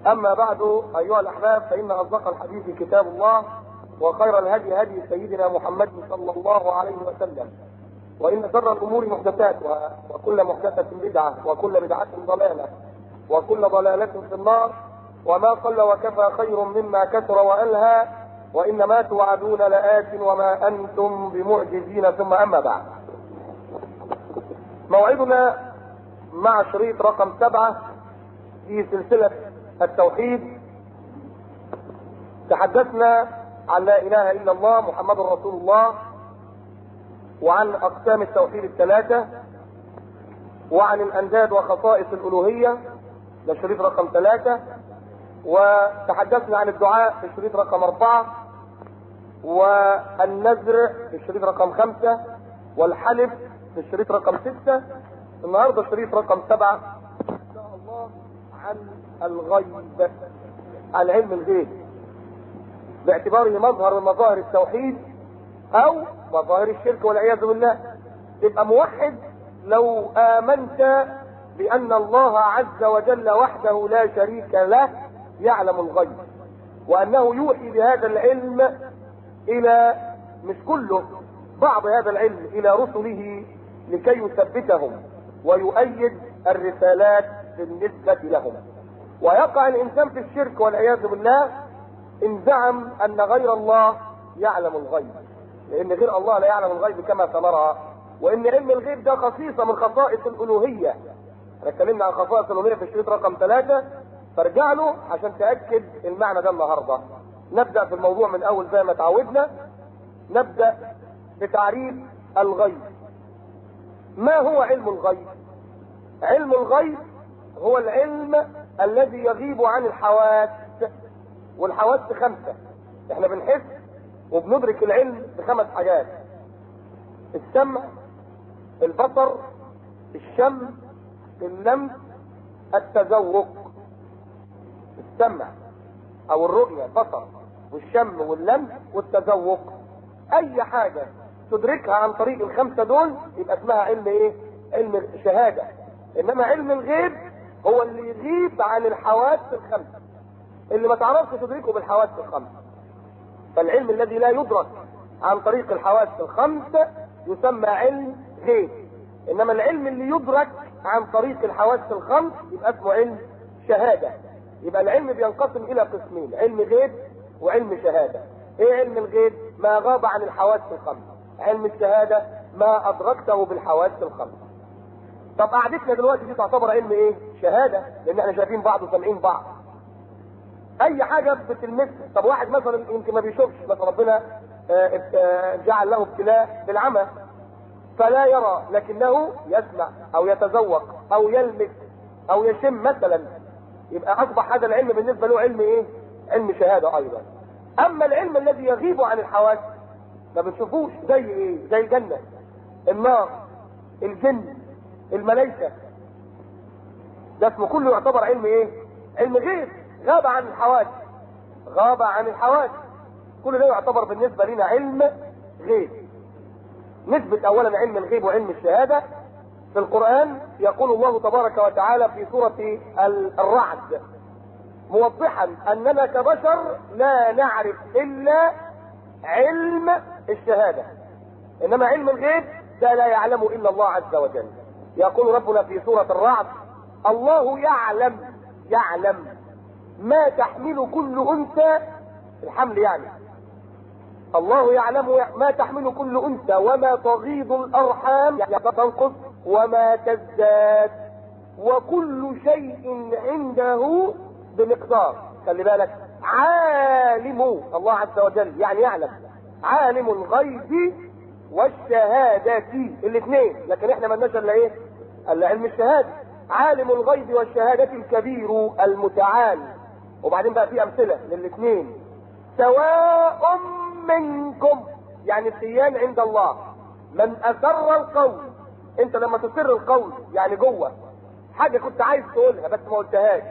أما بعد أيها الأحباب فإن أصدق الحديث كتاب الله وخير الهدي هدي سيدنا محمد صلى الله عليه وسلم وإن شر الأمور محدثاتها وكل محدثة بدعة وكل بدعة ضلالة وكل ضلالة في النار وما قل وكفى خير مما كثر وألهى وإنما توعدون لآت وما أنتم بمعجزين ثم أما بعد موعدنا مع شريط رقم سبعة في سلسلة التوحيد تحدثنا عن لا اله الا الله محمد رسول الله وعن اقسام التوحيد الثلاثة وعن الانداد وخصائص الالوهية ده الشريط رقم ثلاثة وتحدثنا عن الدعاء في الشريط رقم اربعة والنذر في الشريط رقم خمسة والحلف في الشريط رقم ستة النهاردة الشريط رقم سبعة ان شاء الله عن الغيب عن علم الغيب باعتباره مظهر من مظاهر التوحيد او مظاهر الشرك والعياذ بالله تبقى موحد لو امنت بان الله عز وجل وحده لا شريك له يعلم الغيب وانه يوحي بهذا العلم الى مش كله بعض هذا العلم الى رسله لكي يثبتهم ويؤيد الرسالات بالنسبة لهم ويقع الانسان في الشرك والعياذ بالله ان زعم ان غير الله يعلم الغيب لان غير الله لا يعلم الغيب كما سنرى وان علم الغيب ده خصيصة من خصائص الالوهية احنا اتكلمنا عن خصائص الالوهية في الشريط رقم ثلاثة فارجع له عشان تأكد المعنى ده النهاردة نبدأ في الموضوع من اول زي ما تعودنا نبدأ بتعريف الغيب ما هو علم الغيب علم الغيب هو العلم الذي يغيب عن الحواس والحواس خمسة احنا بنحس وبندرك العلم بخمس حاجات السمع البصر الشم اللمس التذوق السمع او الرؤية البصر والشم واللمس والتذوق اي حاجة تدركها عن طريق الخمسة دول يبقى اسمها علم ايه علم شهادة انما علم الغيب هو اللي يغيب عن الحواس الخمسة اللي ما تعرفش تدركه بالحواس الخمسة فالعلم الذي لا يدرك عن طريق الحواس الخمسة يسمى علم غيب انما العلم اللي يدرك عن طريق الحواس الخمس يبقى اسمه علم شهادة يبقى العلم بينقسم الى قسمين علم غيب وعلم شهادة ايه علم الغيب ما غاب عن الحواس الخمس علم الشهادة ما ادركته بالحواس الخمس طب قعدتنا دلوقتي دي تعتبر علم ايه شهادة لان احنا شايفين بعض وسامعين بعض اي حاجة بتلمس طب واحد مثلا يمكن ما بيشوفش مثلا ربنا جعل له ابتلاء بالعمى فلا يرى لكنه يسمع او يتذوق او يلمس او يشم مثلا يبقى اصبح هذا العلم بالنسبة له علم ايه علم شهادة ايضا اما العلم الذي يغيب عن الحواس ما بنشوفوش زي ايه زي الجنة النار الجن الملائكة ده اسمه كله يعتبر علم ايه علم غيب غاب عن الحواس غاب عن الحواس كل ده يعتبر بالنسبة لنا علم غيب نثبت اولا علم الغيب وعلم الشهادة في القرآن يقول الله تبارك وتعالى في سورة الرعد موضحا اننا كبشر لا نعرف الا علم الشهادة انما علم الغيب ده لا يعلمه الا الله عز وجل يقول ربنا في سورة الرعد الله يعلم يعلم ما تحمل كل انثى الحمل يعني الله يعلم ما تحمل كل انثى وما تغيض الارحام يعني تنقص وما تزداد وكل شيء عنده بمقدار خلي بالك عالم الله عز وجل يعني يعلم عالم الغيب والشهادة الاثنين لكن احنا ما لناش الا ايه الا علم الشهادة عالم الغيب والشهادة الكبير المتعال وبعدين بقى في امثلة للاثنين سواء منكم يعني السيان عند الله من اسر القول انت لما تسر القول يعني جوه حاجة كنت عايز تقولها بس ما قلتهاش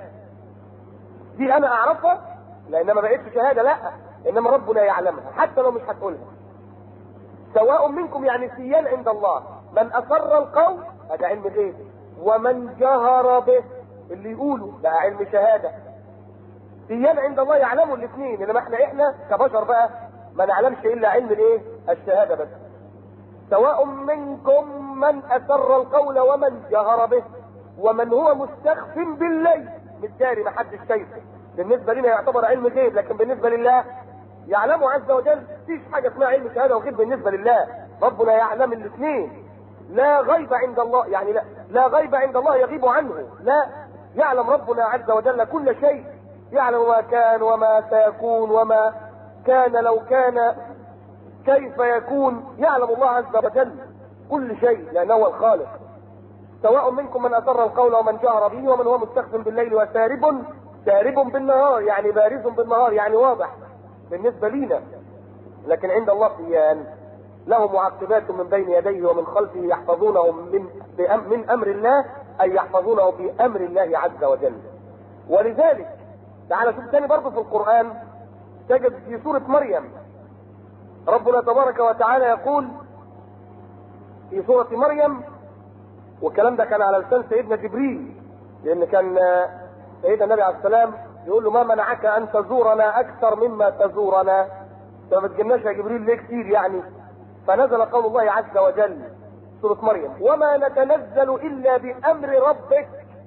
دي انا اعرفها لانها ما بقتش شهادة لا انما ربنا يعلمها حتى لو مش هتقولها سواء منكم يعني سيان عند الله من اسر القول هذا علم غيب ومن جهر به اللي يقوله ده علم شهادة ديان عند الله يعلموا الاثنين انما احنا احنا كبشر بقى ما نعلمش الا علم الايه الشهاده بس سواء منكم من اسر القول ومن جهر به ومن هو مستخف بالليل بالداري ما حدش شايفه بالنسبه لنا يعتبر علم غيب لكن بالنسبه لله يعلمه عز وجل مفيش حاجه اسمها علم شهاده وغيب بالنسبه لله ربنا يعلم الاثنين لا غيب عند الله يعني لا لا غيب عند الله يغيب عنه لا يعلم ربنا عز وجل كل شيء يعلم ما كان وما سيكون وما كان لو كان كيف يكون يعلم الله عز وجل كل شيء لانه هو الخالق سواء منكم من اسر القول ومن جهر به ومن هو مستخف بالليل وسارب سارب بالنهار يعني بارز بالنهار يعني واضح بالنسبه لينا لكن عند الله صيان له معقبات من بين يديه ومن خلفه يحفظونه من من امر الله اي يحفظونه بامر الله عز وجل ولذلك تعالى شوف تاني برضه في القران تجد في سوره مريم ربنا تبارك وتعالى يقول في سوره مريم والكلام ده كان على لسان سيدنا جبريل لان كان سيدنا النبي عليه السلام يقول له ما منعك ان تزورنا اكثر مما تزورنا انت ما بتجيناش يا جبريل ليه كتير يعني فنزل قول الله عز وجل سورة مريم وما نتنزل الا بامر ربك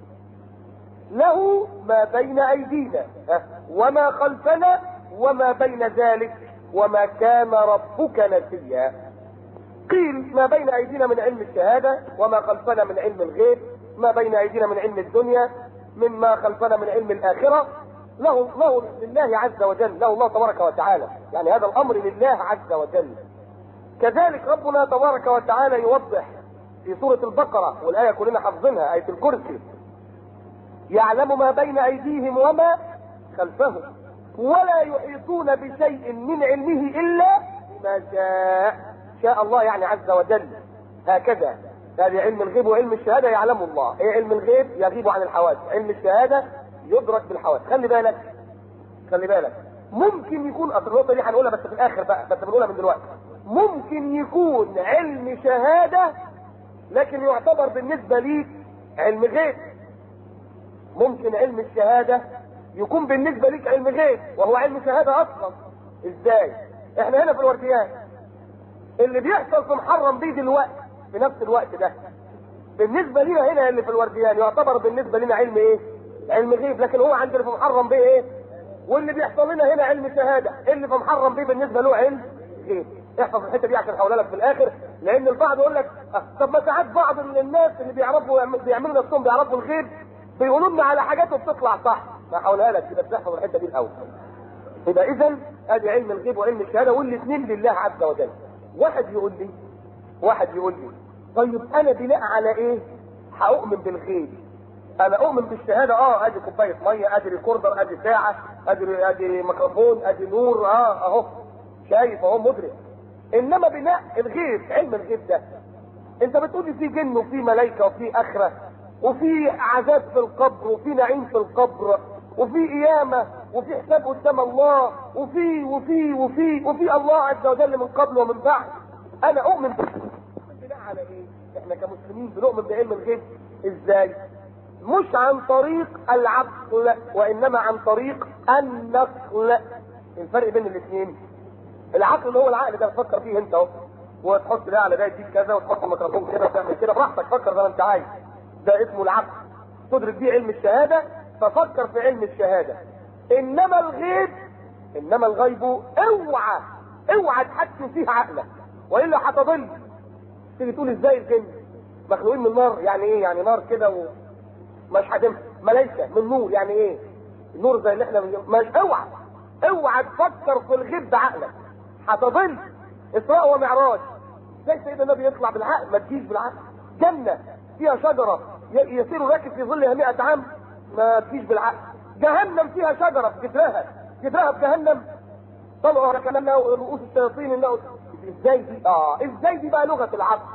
له ما بين ايدينا وما خلفنا وما بين ذلك وما كان ربك نسيا قيل ما بين ايدينا من علم الشهاده وما خلفنا من علم الغيب ما بين ايدينا من علم الدنيا مما خلفنا من علم الاخره له له لله عز وجل له الله تبارك وتعالى يعني هذا الامر لله عز وجل كذلك ربنا تبارك وتعالى يوضح في سورة البقرة والآية كلنا حافظينها آية الكرسي يعلم ما بين أيديهم وما خلفهم ولا يحيطون بشيء من علمه إلا ما شاء شاء الله يعني عز وجل هكذا هذه علم الغيب وعلم الشهادة يعلم الله ايه علم الغيب يغيب عن الحواس علم الشهادة يدرك بالحواس خلي بالك خلي بالك ممكن يكون اصل النقطه دي هنقولها بس في الاخر بقى بس بنقولها من دلوقتي ممكن يكون علم شهاده لكن يعتبر بالنسبه ليك علم غيب ممكن علم الشهاده يكون بالنسبه ليك علم غيب وهو علم شهاده اصلا ازاي احنا هنا في الورديان اللي بيحصل في محرم بيه دلوقتي في نفس الوقت ده بالنسبه لنا هنا اللي في الورديان يعتبر بالنسبه لنا علم ايه علم غيب لكن هو عندنا في محرم بيه ايه واللي بيحصل لنا هنا علم شهاده اللي في محرم بيه بالنسبه له علم غيب احفظ الحته دي عشان هقولها لك في الاخر لان البعض يقول لك أه طب ما ساعات بعض من الناس اللي بيعرفوا بيعملوا نفسهم بيعرفوا الغيب بيقولوا لنا على حاجات وبتطلع صح ما هقولها لك كده تحفظ الحته دي الاول يبقى اذا ادي علم الغيب وعلم الشهاده والاثنين لله عز وجل واحد يقول لي واحد يقول لي طيب انا بناء على ايه هأؤمن بالغيب انا اؤمن بالشهاده اه ادي كوبايه ميه ادي ريكوردر ادي ساعه ادي ادي ميكروفون ادي نور اه اهو شايف اهو مدرك انما بناء الغيب علم الغيب ده انت بتقولي في جن وفي ملائكه وفي اخره وفي عذاب في القبر وفي نعيم في القبر وفي قيامه وفي حساب قدام الله وفي وفي وفي وفي الله عز وجل من قبل ومن بعد انا اؤمن بناء على ايه احنا كمسلمين بنؤمن بعلم الغيب ازاي مش عن طريق العقل وانما عن طريق النقل الفرق بين الاثنين العقل اللي هو العقل ده تفكر فيه انت اهو وتحط ده على ده يديك كذا وتحط الميكروفون كده وتعمل كده براحتك فكر زي ما انت عايز ده اسمه العقل تدرك بيه علم الشهاده ففكر في علم الشهاده انما الغيب انما الغيب اوعى اوعى تحكم فيه عقلك والا هتضل تيجي تقول ازاي الجن مخلوقين من نار يعني ايه يعني نار كده و... مش هتم ملائكه من نور يعني ايه النور زي اللي احنا من... مش اوعى اوعى تفكر في الغيب بعقلك هتضل اسراء ومعراج زي سيدنا النبي يطلع بالعقل ما تجيش بالعقل جنه فيها شجره يسير راكب في ظلها 100 عام ما تجيش بالعقل جهنم فيها شجره في جدرها جدرها في جهنم طلعوا على كلامنا رؤوس الشياطين انه ازاي دي اه ازاي دي بقى لغه العقل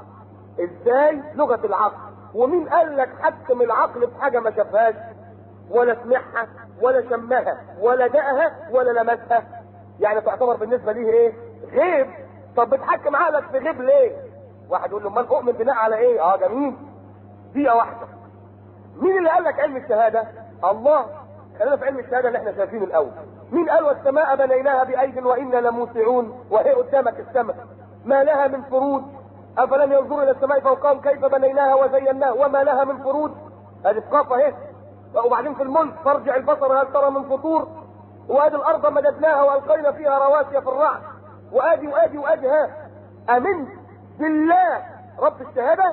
ازاي لغه العقل ومين قال لك حكم العقل بحاجه ما شافهاش ولا سمعها ولا شمها ولا دقها ولا لمسها يعني تعتبر بالنسبه ليه ايه غيب طب بتحكم عقلك في غيب ليه واحد يقول له امال اؤمن بناء على ايه اه جميل دقيقه واحده مين اللي قال لك علم الشهاده الله خلينا في علم الشهاده اللي احنا شايفينه الاول مين قال والسماء بنيناها بايد وانا لموسعون وهي قدامك السماء ما لها من فروج افلم ينظروا الى السماء فوقهم كيف بنيناها وزيناها وما لها من فروج ادي سقاطه اهي وبعدين في الملك فارجع البصر هل ترى من فطور وادي الارض مددناها والقينا فيها رواسي في الرعد وادي وادي وادي ها امنت بالله رب الشهاده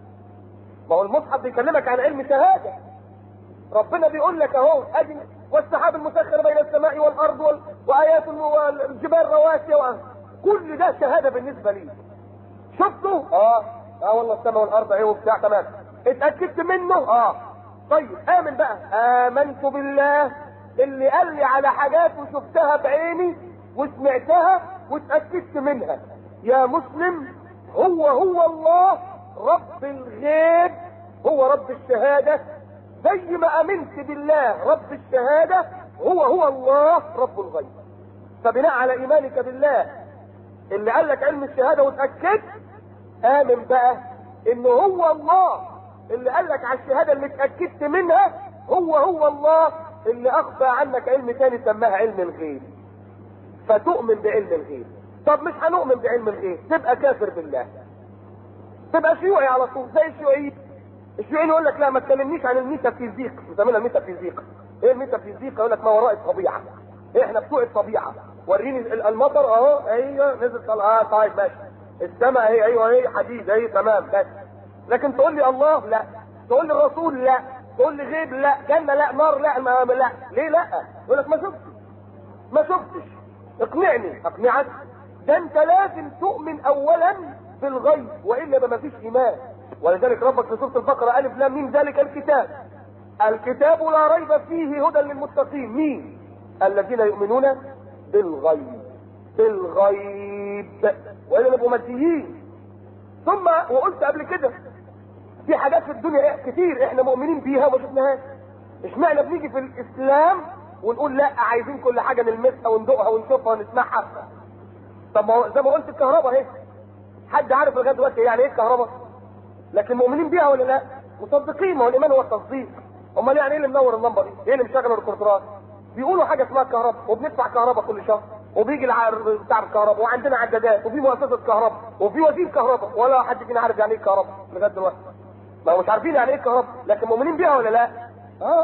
ما هو المصحف بيكلمك عن علم شهاده ربنا بيقول لك اهو ادي والسحاب المسخر بين السماء والارض وال... وايات والجبال رواسي و... كل ده شهاده بالنسبه لي شفته اه اه والله السماء والارض اهي وبتاع تمام اتاكدت منه اه طيب امن بقى امنت بالله اللي قال لي على حاجات وشفتها بعيني وسمعتها واتاكدت منها يا مسلم هو هو الله رب الغيب هو رب الشهاده زي ما امنت بالله رب الشهاده هو هو الله رب الغيب فبناء على ايمانك بالله اللي قال لك علم الشهاده واتاكدت امن بقى انه هو الله اللي قال لك على الشهاده اللي اتاكدت منها هو هو الله اللي اخفى عنك علم تاني سماها علم الغيب فتؤمن بعلم الغيب طب مش هنؤمن بعلم الغيب تبقى كافر بالله تبقى شيوعي على طول زي الشيوعيين الشيوعيين يقول لك لا ما تكلمنيش عن الميتافيزيق بيسمينها الميتافيزيق ايه الميتافيزيق يقول لك ما وراء الطبيعه احنا بتوع الطبيعه وريني المطر اهو ايوه نزل طلع اه طيب ماشي السماء اهي ايوه اهي حديد اهي تمام بس لكن تقول لي الله لا تقول لي الرسول لا تقول لي غيب لا جنه لا نار لا ما لا ليه لا يقول لك ما شفتش ما شفتش اقنعني اقنعك ده انت لازم تؤمن اولا بالغيب والا ما فيش ايمان ولذلك ربك في سوره البقره الف لام مين ذلك الكتاب الكتاب لا ريب فيه هدى للمتقين مين الذين يؤمنون بالغيب بالغيب والا نبقوا مسيحيين ثم وقلت قبل كده في حاجات في الدنيا كتير احنا مؤمنين بيها وما شفناهاش اشمعنى بنيجي في الاسلام ونقول لا عايزين كل حاجه نلمسها وندوقها ونشوفها ونسمعها طب ما زي ما قلت الكهرباء اهي حد عارف لغايه دلوقتي يعني ايه الكهرباء لكن مؤمنين بيها ولا لا مصدقين ما هو الايمان هو التصديق امال يعني ايه اللي منور اللمبه دي ايه اللي مشغل الكنترول بيقولوا حاجه اسمها الكهرباء وبندفع كهرباء كل شهر وبيجي بتاع الكهرباء وعندنا عدادات وفي مؤسسه كهرباء وفي وزير كهرباء ولا حد فينا عارف يعني ايه الكهرباء لغايه دلوقتي ما هو مش عارفين يعني ايه الكهرباء لكن مؤمنين بيها ولا لا اه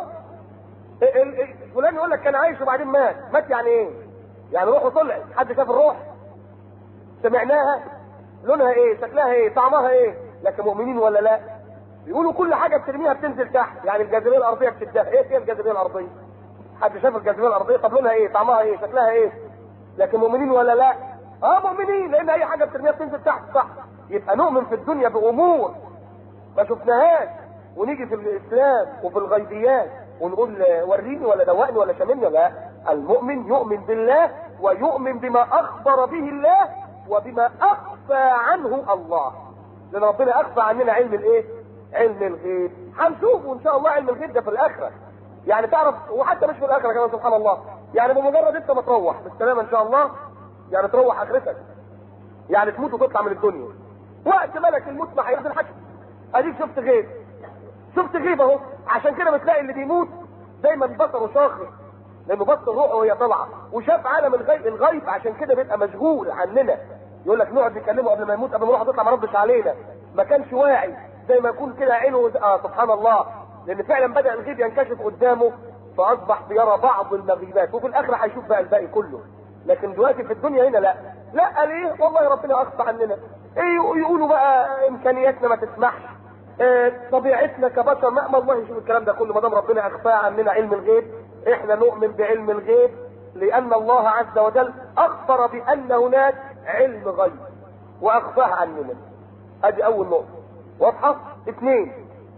فلان يقول لك كان عايش وبعدين مات مات يعني ايه يعني روحه طلعت حد شاف الروح سمعناها لونها ايه شكلها ايه طعمها ايه لكن مؤمنين ولا لا يقولوا كل حاجه بترميها بتنزل تحت يعني الجاذبيه الارضيه بتشدها ايه هي الجاذبيه الارضيه حد شاف الجاذبيه الارضيه طب لونها ايه طعمها ايه شكلها ايه لكن مؤمنين ولا لا اه مؤمنين لان اي حاجه بترميها بتنزل تحت صح يبقى نؤمن في الدنيا بامور ما شفناهاش ونيجي في الاسلام وفي الغيبيات ونقول وريني ولا دوقني ولا شملني لا المؤمن يؤمن بالله ويؤمن بما اخبر به الله وبما اخفى عنه الله لان ربنا اخفى عننا علم الايه علم الغيب هنشوفه ان شاء الله علم الغيب ده في الاخره يعني تعرف وحتى مش في الاخره كمان سبحان الله يعني بمجرد انت ما تروح بالسلامه ان شاء الله يعني تروح اخرتك يعني تموت وتطلع من الدنيا وقت ملك الموت ما هينزل حاجه اديك شفت غيب شفت غيب اهو عشان كده بتلاقي اللي بيموت دايما بصره شاخص لانه بص الروح وهي طالعه وشاف عالم الغيب الغيب عشان كده بيبقى مشغول عننا يقول لك نقعد نكلمه قبل ما يموت قبل ما الروح تطلع ما ردش علينا ما كانش واعي زي ما يكون كده عينه اه سبحان الله لان فعلا بدا الغيب ينكشف قدامه فاصبح بيرى بعض المغيبات وفي الاخره هيشوف بقى الباقي كله لكن دلوقتي في الدنيا هنا لا لا ليه والله ربنا اخفى عننا ايه يقولوا بقى امكانياتنا ما تسمحش اه طبيعتنا كبشر ما الله يشوف الكلام ده كله ما دام ربنا اخفى عننا علم الغيب احنا نؤمن بعلم الغيب لان الله عز وجل اخبر بان هناك علم غيب واخفاه عننا ادي اول نقطه واضحه اثنين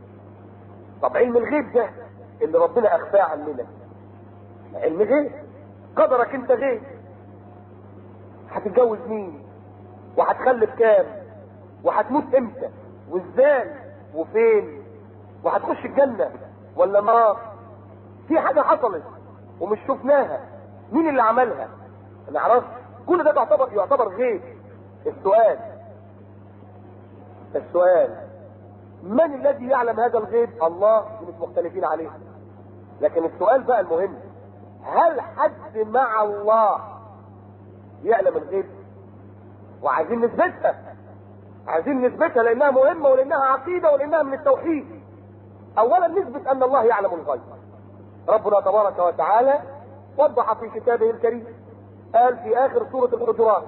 طب علم الغيب ده اللي ربنا اخفاه عننا علم غيب قدرك انت غيب هتتجوز مين وهتخلف كام وهتموت امتى وازاي وفين وهتخش الجنه ولا النار في حاجه حصلت ومش شفناها مين اللي عملها ما نعرفش كل ده تعتبر يعتبر غيب السؤال السؤال من الذي يعلم هذا الغيب الله مش مختلفين عليه لكن السؤال بقى المهم هل حد مع الله يعلم الغيب وعايزين نثبتها عايزين نثبتها لانها مهمة ولانها عقيدة ولانها من التوحيد اولا نثبت ان الله يعلم الغيب ربنا تبارك وتعالى وضح في كتابه الكريم قال في اخر سورة الحجرات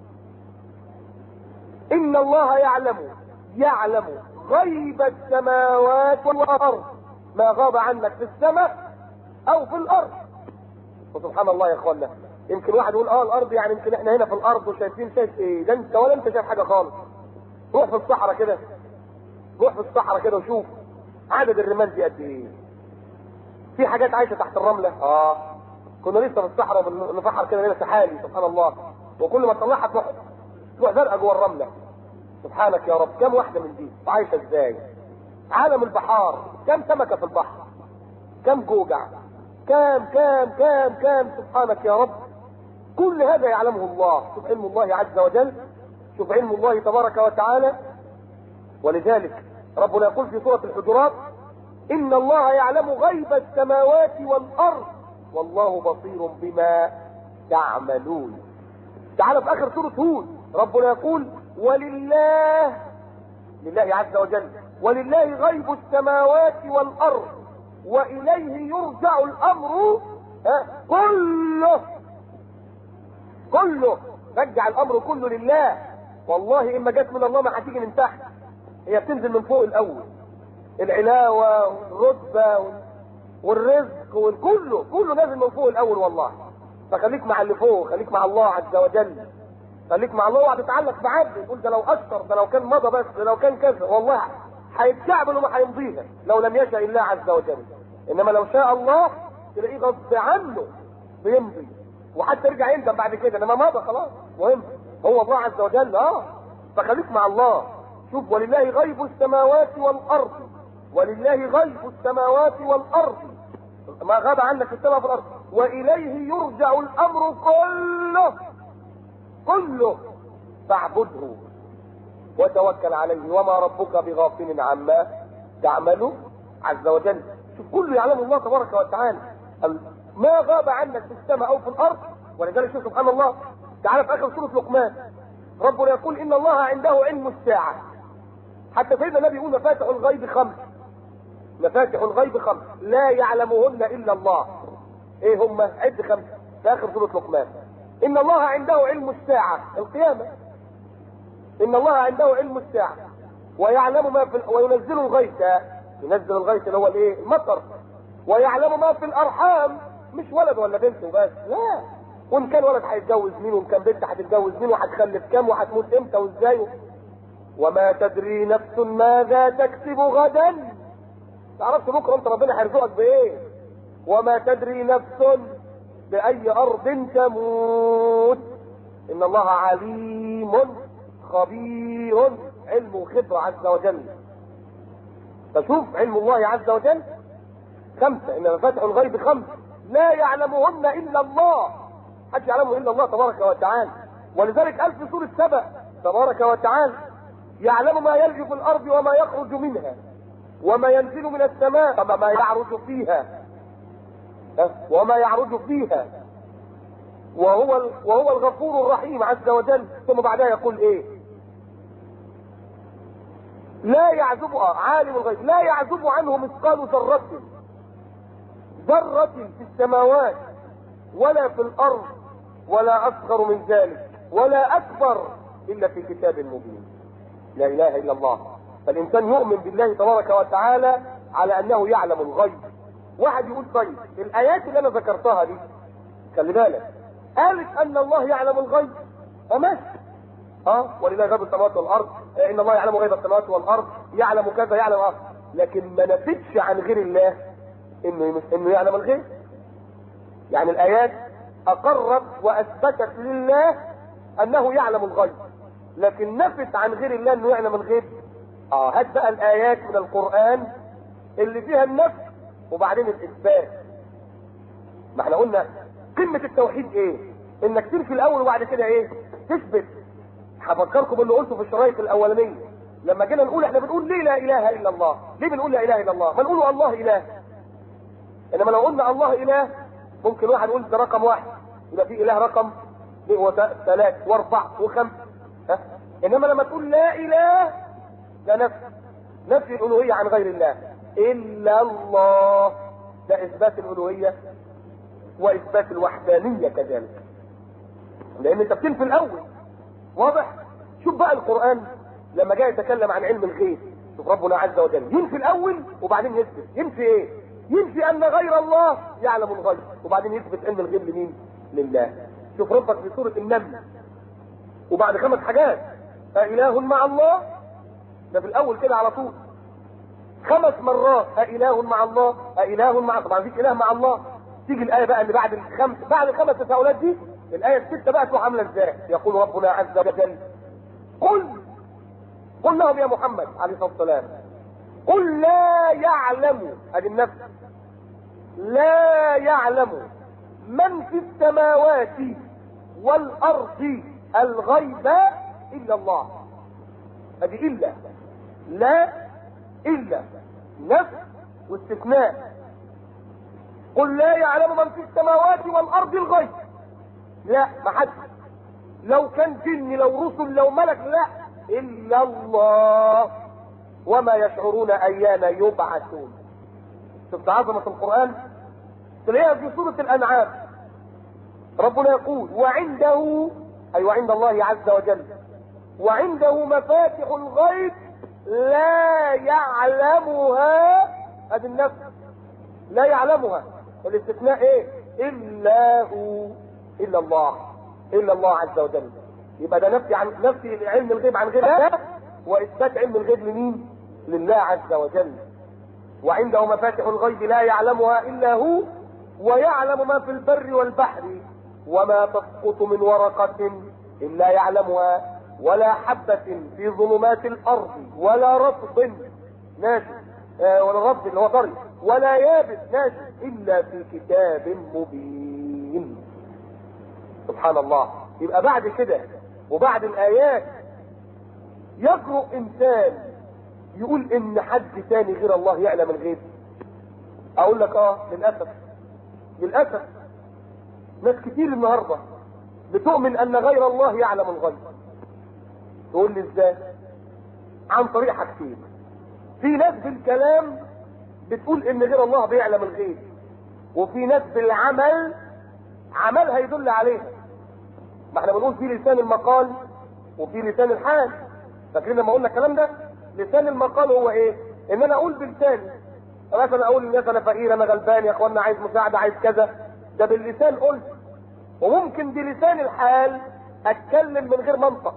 ان الله يعلم يعلم غيب السماوات والارض ما غاب عنك في السماء او في الارض وسبحان الله يا اخوانا يمكن واحد يقول اه الارض يعني يمكن احنا هنا في الارض وشايفين شايف ايه ده انت ولا انت شايف حاجه خالص روح في الصحراء كده روح في الصحراء كده وشوف عدد الرمال دي قد ايه في حاجات عايشه تحت الرمله اه كنا لسه في الصحراء بنفحر كده لنا سحالي سبحان الله وكل ما تطلعها تروح تروح زرقاء جوه الرمله سبحانك يا رب كم واحده من دي وعايشه ازاي عالم البحار كم سمكه في البحر كم جوجع كام كام كام كام سبحانك يا رب كل هذا يعلمه الله شوف علم الله عز وجل شوف علم الله تبارك وتعالى ولذلك ربنا يقول في سورة الحجرات إن الله يعلم غيب السماوات والأرض والله بصير بما تعملون تعالى في آخر سورة هود ربنا يقول ولله لله عز وجل ولله غيب السماوات والأرض وإليه يرجع الأمر ها كله كله رجع الأمر كله لله والله إما جت من الله ما هتيجي من تحت هي بتنزل من فوق الأول العلاوة والرتبة والرزق والكله كله نازل من فوق الأول والله فخليك مع اللي فوق خليك مع الله عز وجل خليك مع الله وهتتعلق بعبد يقول ده لو اشطر ده لو كان مضى بس ده لو كان كذا والله هيتشعبل وما هيمضيها لو لم يشاء الله عز وجل انما لو شاء الله تلاقيه غصب عنه بيمضي وحتى يرجع يندم بعد كده انما مضى خلاص مهم هو الله عز وجل اه فخليك مع الله شوف ولله غيب السماوات والارض ولله غيب السماوات والارض ما غاب عنك في السماء والارض واليه يرجع الامر كله كله فاعبده وتوكل عليه وما ربك بغافل عما تعمل عز وجل شوف كله يعلم الله تبارك وتعالى ما غاب عنك في السماء او في الارض ولذلك شوف سبحان الله تعالى في اخر سوره لقمان ربنا يقول ان الله عنده علم الساعه حتى سيدنا النبي يقول مفاتح الغيب خمس مفاتح الغيب خمس لا يعلمهن الا الله ايه هم عد خمسه في اخر سوره لقمان ان الله عنده علم الساعه القيامه ان الله عنده علم الساعه ويعلم ما في ال... وينزل الغيث ينزل الغيث اللي هو الايه المطر ويعلم ما في الارحام مش ولد ولا بنت وبس لا وان كان ولد هيتجوز مين وان كان بنت هتتجوز مين وهتخلف كام وهتموت امتى وازاي وما تدري نفس ماذا تكسب غدا تعرفش بكره انت ربنا هيرزقك بايه وما تدري نفس باي ارض تموت ان الله عليم خبير علم وخبرة عز وجل فشوف علم الله عز وجل خمسة ان مفاتح الغيب خمس لا يعلمهن الا الله حد يعلمه الا الله تبارك وتعالى ولذلك قال في سورة سبأ تبارك وتعالى يعلم ما يلج في الارض وما يخرج منها وما ينزل من السماء وما يعرج فيها وما يعرج فيها وهو وهو الغفور الرحيم عز وجل ثم بعدها يقول ايه لا يعزب عالم الغيب لا يعزب عنه مثقال ذرة ذرة في السماوات ولا في الارض ولا اصغر من ذلك ولا اكبر الا في كتاب مبين لا اله الا الله فالانسان يؤمن بالله تبارك وتعالى على انه يعلم الغيب واحد يقول طيب الايات اللي انا ذكرتها دي خلي بالك قالت ان الله يعلم الغيب وماشي اه ولله غيب السماوات والارض ان الله يعلم غيب السماوات والارض يعلم كذا يعلم اه لكن ما نفتش عن غير الله انه انه يعلم الغيب يعني الايات اقرت واثبتت لله انه يعلم الغيب لكن نفت عن غير الله انه يعلم الغيب اه هات بقى الايات من القران اللي فيها النفي وبعدين الاثبات ما احنا قلنا قمة التوحيد ايه انك تنفي الاول وبعد كده ايه تثبت هفكركم باللي قلته في الشرايط الاولانية لما جينا نقول احنا بنقول ليه لا اله الا الله ليه بنقول لا اله الا الله ما نقولوا الله اله انما لو قلنا الله اله ممكن واحد يقول ده رقم واحد يبقى في اله رقم ثلاث واربع وخمس ها انما لما تقول لا اله ده نفي نفي الالوهيه عن غير الله الا الله ده اثبات الالوهيه واثبات الوحدانيه كذلك لان انت بتنفي الاول واضح شوف بقى القران لما جاء يتكلم عن علم الغيب شوف ربنا عز وجل ينفي الاول وبعدين يثبت ينفي ايه ينفي ان غير الله يعلم الغيب وبعدين يثبت علم الغيب لمين لله شوف ربك في سوره النمل وبعد خمس حاجات أإله مع الله ده في الأول كده على طول خمس مرات أإله مع الله أإله مع طبعا مفيش إله مع الله تيجي الآية بقى اللي بعد الخمس بعد الخمس تساؤلات دي الآية الستة بقى تروح عاملة ازاي؟ يقول ربنا عز وجل قل قل لهم يا محمد عليه الصلاة والسلام قل لا يعلم ادي النفس لا يعلم من في السماوات والارض الغيب الا الله ادي الا لا الا نفس واستثناء قل لا يعلم من في السماوات والارض الغيب لا ما حد لو كان جن لو رسل لو ملك لا الا الله وما يشعرون ايان يبعثون شفت عظمه القران تلاقيها في سوره الانعام ربنا يقول وعنده اي وعند الله عز وجل وعنده مفاتح الغيب لا يعلمها ادي النفس لا يعلمها الاستثناء ايه الا هو الا الله الا الله عز وجل يبقى ده نفي عن نفي علم الغيب عن غير الله واثبات علم الغيب لمين لله عز وجل وعنده مفاتح الغيب لا يعلمها الا هو ويعلم ما في البر والبحر وما تسقط من ورقة إلا يعلمها ولا حبة في ظلمات الأرض ولا رطب ناشف آه ولا رطب اللي هو طري ولا يابس ناشف إلا في كتاب مبين سبحان الله يبقى بعد كده وبعد الآيات يجرؤ إنسان يقول إن حد تاني غير الله يعلم الغيب أقول لك آه للأسف للأسف ناس كتير النهارده بتؤمن ان غير الله يعلم الغيب تقول لي ازاي عن طريق حاجتين في ناس بالكلام بتقول ان غير الله بيعلم الغيب وفي ناس بالعمل عملها يدل عليها ما احنا بنقول في لسان المقال وفي لسان الحال فاكرين لما قلنا الكلام ده لسان المقال هو ايه ان انا اقول بلساني مثلا اقول للناس انا فقير انا غلبان يا اخوانا عايز مساعده عايز كذا ده باللسان قلت وممكن بلسان الحال اتكلم من غير منطق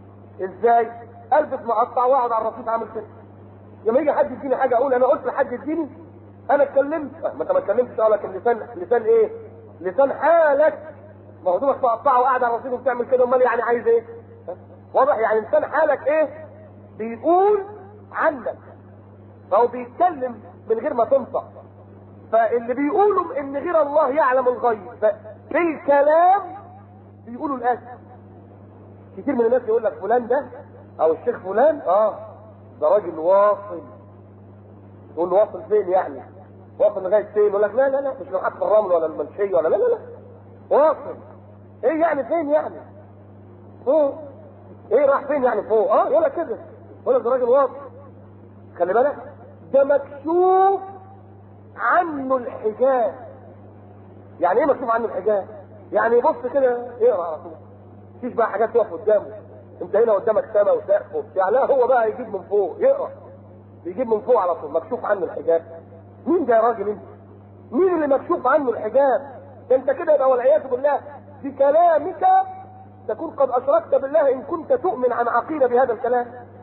ازاي البس مقطع واقعد على الرصيف عامل كده لما يجي حد يديني حاجه اقول انا قلت لحد يديني انا اتكلمت ما انت ما اتكلمتش اه لكن لسان لسان ايه لسان حالك ما هو دوبك مقطعه وقاعد على الرصيف وبتعمل كده امال يعني عايز ايه واضح يعني لسان حالك ايه بيقول عنك فهو بيتكلم من غير ما تنطق فاللي بيقولوا ان غير الله يعلم الغيب بالكلام بيقولوا الاسف كتير من الناس يقول لك فلان ده او الشيخ فلان اه ده راجل واصل تقول له واصل فين يعني واصل لغايه فين يقول لك لا لا لا مش لحد الرمل ولا المنشيه ولا لا لا لا واصل ايه يعني فين يعني فوق ايه راح فين يعني فوق اه يقول لك كده يقول لك ده راجل واصل خلي بالك ده مكشوف عنه الحجاب يعني ايه مكتوب عنه الحجاب يعني يبص كده يقرا على طول مفيش بقى حاجات تقف قدامه انت هنا قدامك سما وسقف وبتاع لا هو بقى يجيب من فوق يقرا بيجيب من فوق على طول مكشوف عنه الحجاب مين ده يا راجل انت مين اللي مكشوف عنه الحجاب ده انت كده يبقى والعياذ بالله بكلامك تكون قد اشركت بالله ان كنت تؤمن عن عقيده بهذا الكلام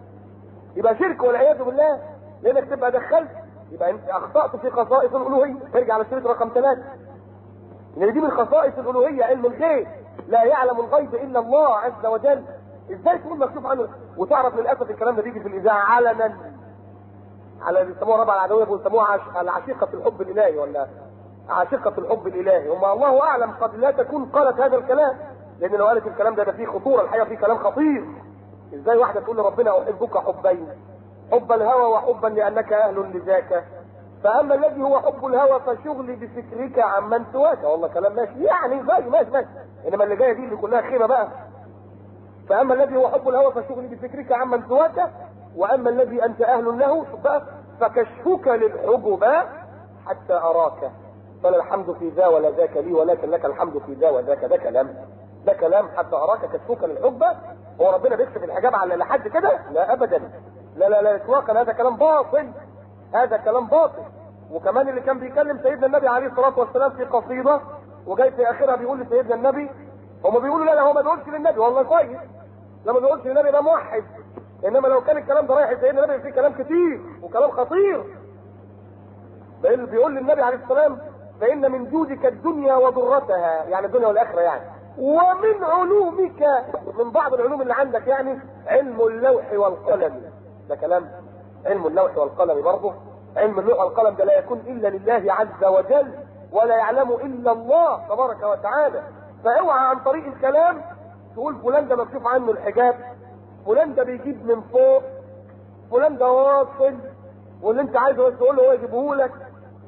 يبقى شرك والعياذ بالله لانك تبقى دخلت يبقى انت اخطأت في خصائص الالوهية ترجع للشريط رقم ثلاثة ان دي من خصائص الالوهية علم الغيب لا يعلم الغيب الا الله عز وجل ازاي تكون مكتوب عنه وتعرف للاسف الكلام ده بيجي في الاذاعة علنا على اللي بيسموها ربع العدوية بيسموها عش... عشيقة الحب الالهي ولا عشيقة الحب الالهي هم الله اعلم قد لا تكون قالت هذا الكلام لان لو قالت الكلام ده ده فيه خطورة الحقيقة فيه كلام خطير ازاي واحدة تقول لربنا احبك حبين حب الهوى وحبا لانك اهل لذاك فاما الذي هو حب الهوى فشغلي بفكرك عمن سواك والله كلام ماشي يعني ماشي ماشي ماشي انما اللي جايه دي اللي كلها خيبه بقى فاما الذي هو حب الهوى فشغلي بفكرك عمن سواك واما الذي انت اهل له شوف بقى فكشفك للحجب حتى اراك فلا الحمد في ذا ولا ذاك لي ولكن لك الحمد في ذا وذاك ده كلام ده كلام حتى اراك كشفك للحب هو ربنا بيكشف الحجاب على لحد كده لا ابدا لا لا لا اطلاقا هذا كلام باطل هذا كلام باطل وكمان اللي كان بيكلم سيدنا النبي عليه الصلاه والسلام في قصيده وجاي في اخرها بيقول لسيدنا النبي هم بيقولوا لا لا هو ما بيقولش للنبي والله كويس لما بيقولش للنبي ده موحد انما لو كان الكلام ده رايح لسيدنا النبي فيه كلام كتير وكلام خطير بيقول بيقول للنبي عليه السلام فان من جودك الدنيا وضرتها يعني الدنيا والاخره يعني ومن علومك من بعض العلوم اللي عندك يعني علم اللوح والقلم ده كلام علم اللوح والقلم برضه علم اللوح والقلم ده لا يكون الا لله عز وجل ولا يعلم الا الله تبارك وتعالى فاوعى عن طريق الكلام تقول فلان ده مكشوف عنه الحجاب فلان ده بيجيب من فوق فلان ده واصل واللي انت عايزه تقول له هو يجيبه لك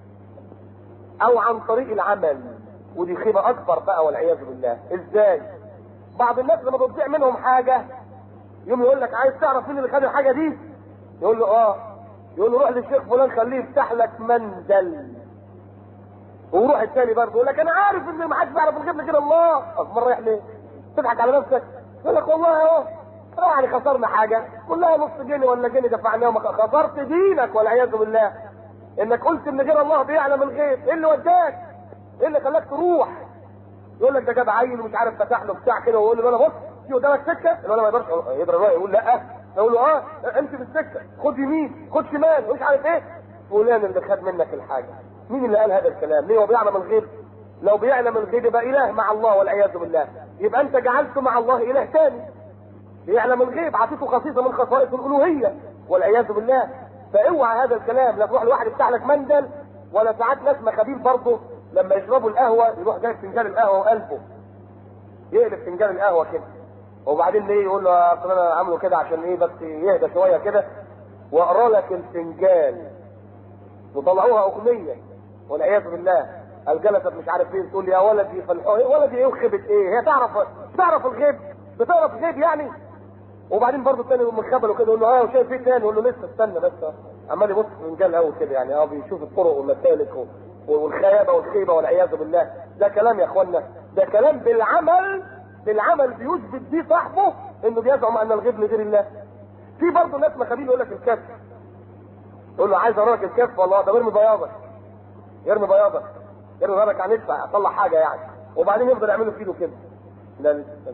او عن طريق العمل ودي خيبه اكبر بقى والعياذ بالله ازاي بعض الناس لما بتضيع منهم حاجه يوم يقول لك عايز تعرف مين اللي خد الحاجه دي يقول له اه يقول له روح للشيخ فلان خليه يفتح لك منزل ويروح الثاني برضه يقول لك انا عارف ان ما حدش بيعرف الغيب غير الله اصبر رايح ليه تضحك على نفسك يقول لك والله اهو يعني خسرنا حاجه كلها نص جنيه ولا جنيه دفعناه خسرت دينك والعياذ بالله انك قلت ان غير الله بيعلم الغيب ايه اللي وداك ايه اللي خلاك تروح يقول لك ده جاب عيل ومش عارف فتح له بتاع كده ويقول له انا بص في قدامك سكه الولد ما يقدرش يضرب يقول لا يقول له اه امشي في السكه خد يمين خد شمال مش عارف ايه فلان اللي خد منك الحاجه مين اللي قال هذا الكلام ليه هو بيعلم الغيب لو بيعلم الغيب يبقى اله مع الله والعياذ بالله يبقى انت جعلت مع الله اله ثاني بيعلم الغيب عطيته خصيصه من خصائص الالوهيه والعياذ بالله فاوعى هذا الكلام لا تروح لواحد يفتح لك منزل ولا ساعات ناس مخابيل برضه لما يشربوا القهوه يروح جايب فنجان القهوه وقلبه يقلب فنجان القهوه كده وبعدين ليه يقول له اصل انا عامله كده عشان ايه بس يهدى شويه كده واقرا لك الفنجان وطلعوها اغنيه والعياذ بالله الجلسه مش عارف ايه تقول لي يا ولدي فالحوه ولدي ايه وخبت ايه هي تعرف تعرف الغيب بتعرف الغيب يعني وبعدين برضه الثاني يقوم مخبله كده يقول له اه وشايف ايه تاني يقول له لسه استنى بس عمال يبص في فنجان قوي كده يعني اه بيشوف الطرق والمسالك والخيابه والخيبه والعياذ بالله ده كلام يا اخوانا ده كلام بالعمل بالعمل بيثبت بيه صاحبه انه بيزعم ان الغيب لغير الله في برضه ناس مخابيل يقول لك الكف يقول له عايز اراك الكف والله ده ارمي بياضك يرمي بياضك يرمي بياضك يعني ادفع اطلع حاجه يعني وبعدين يفضل يعمله في ايده كده لا لسه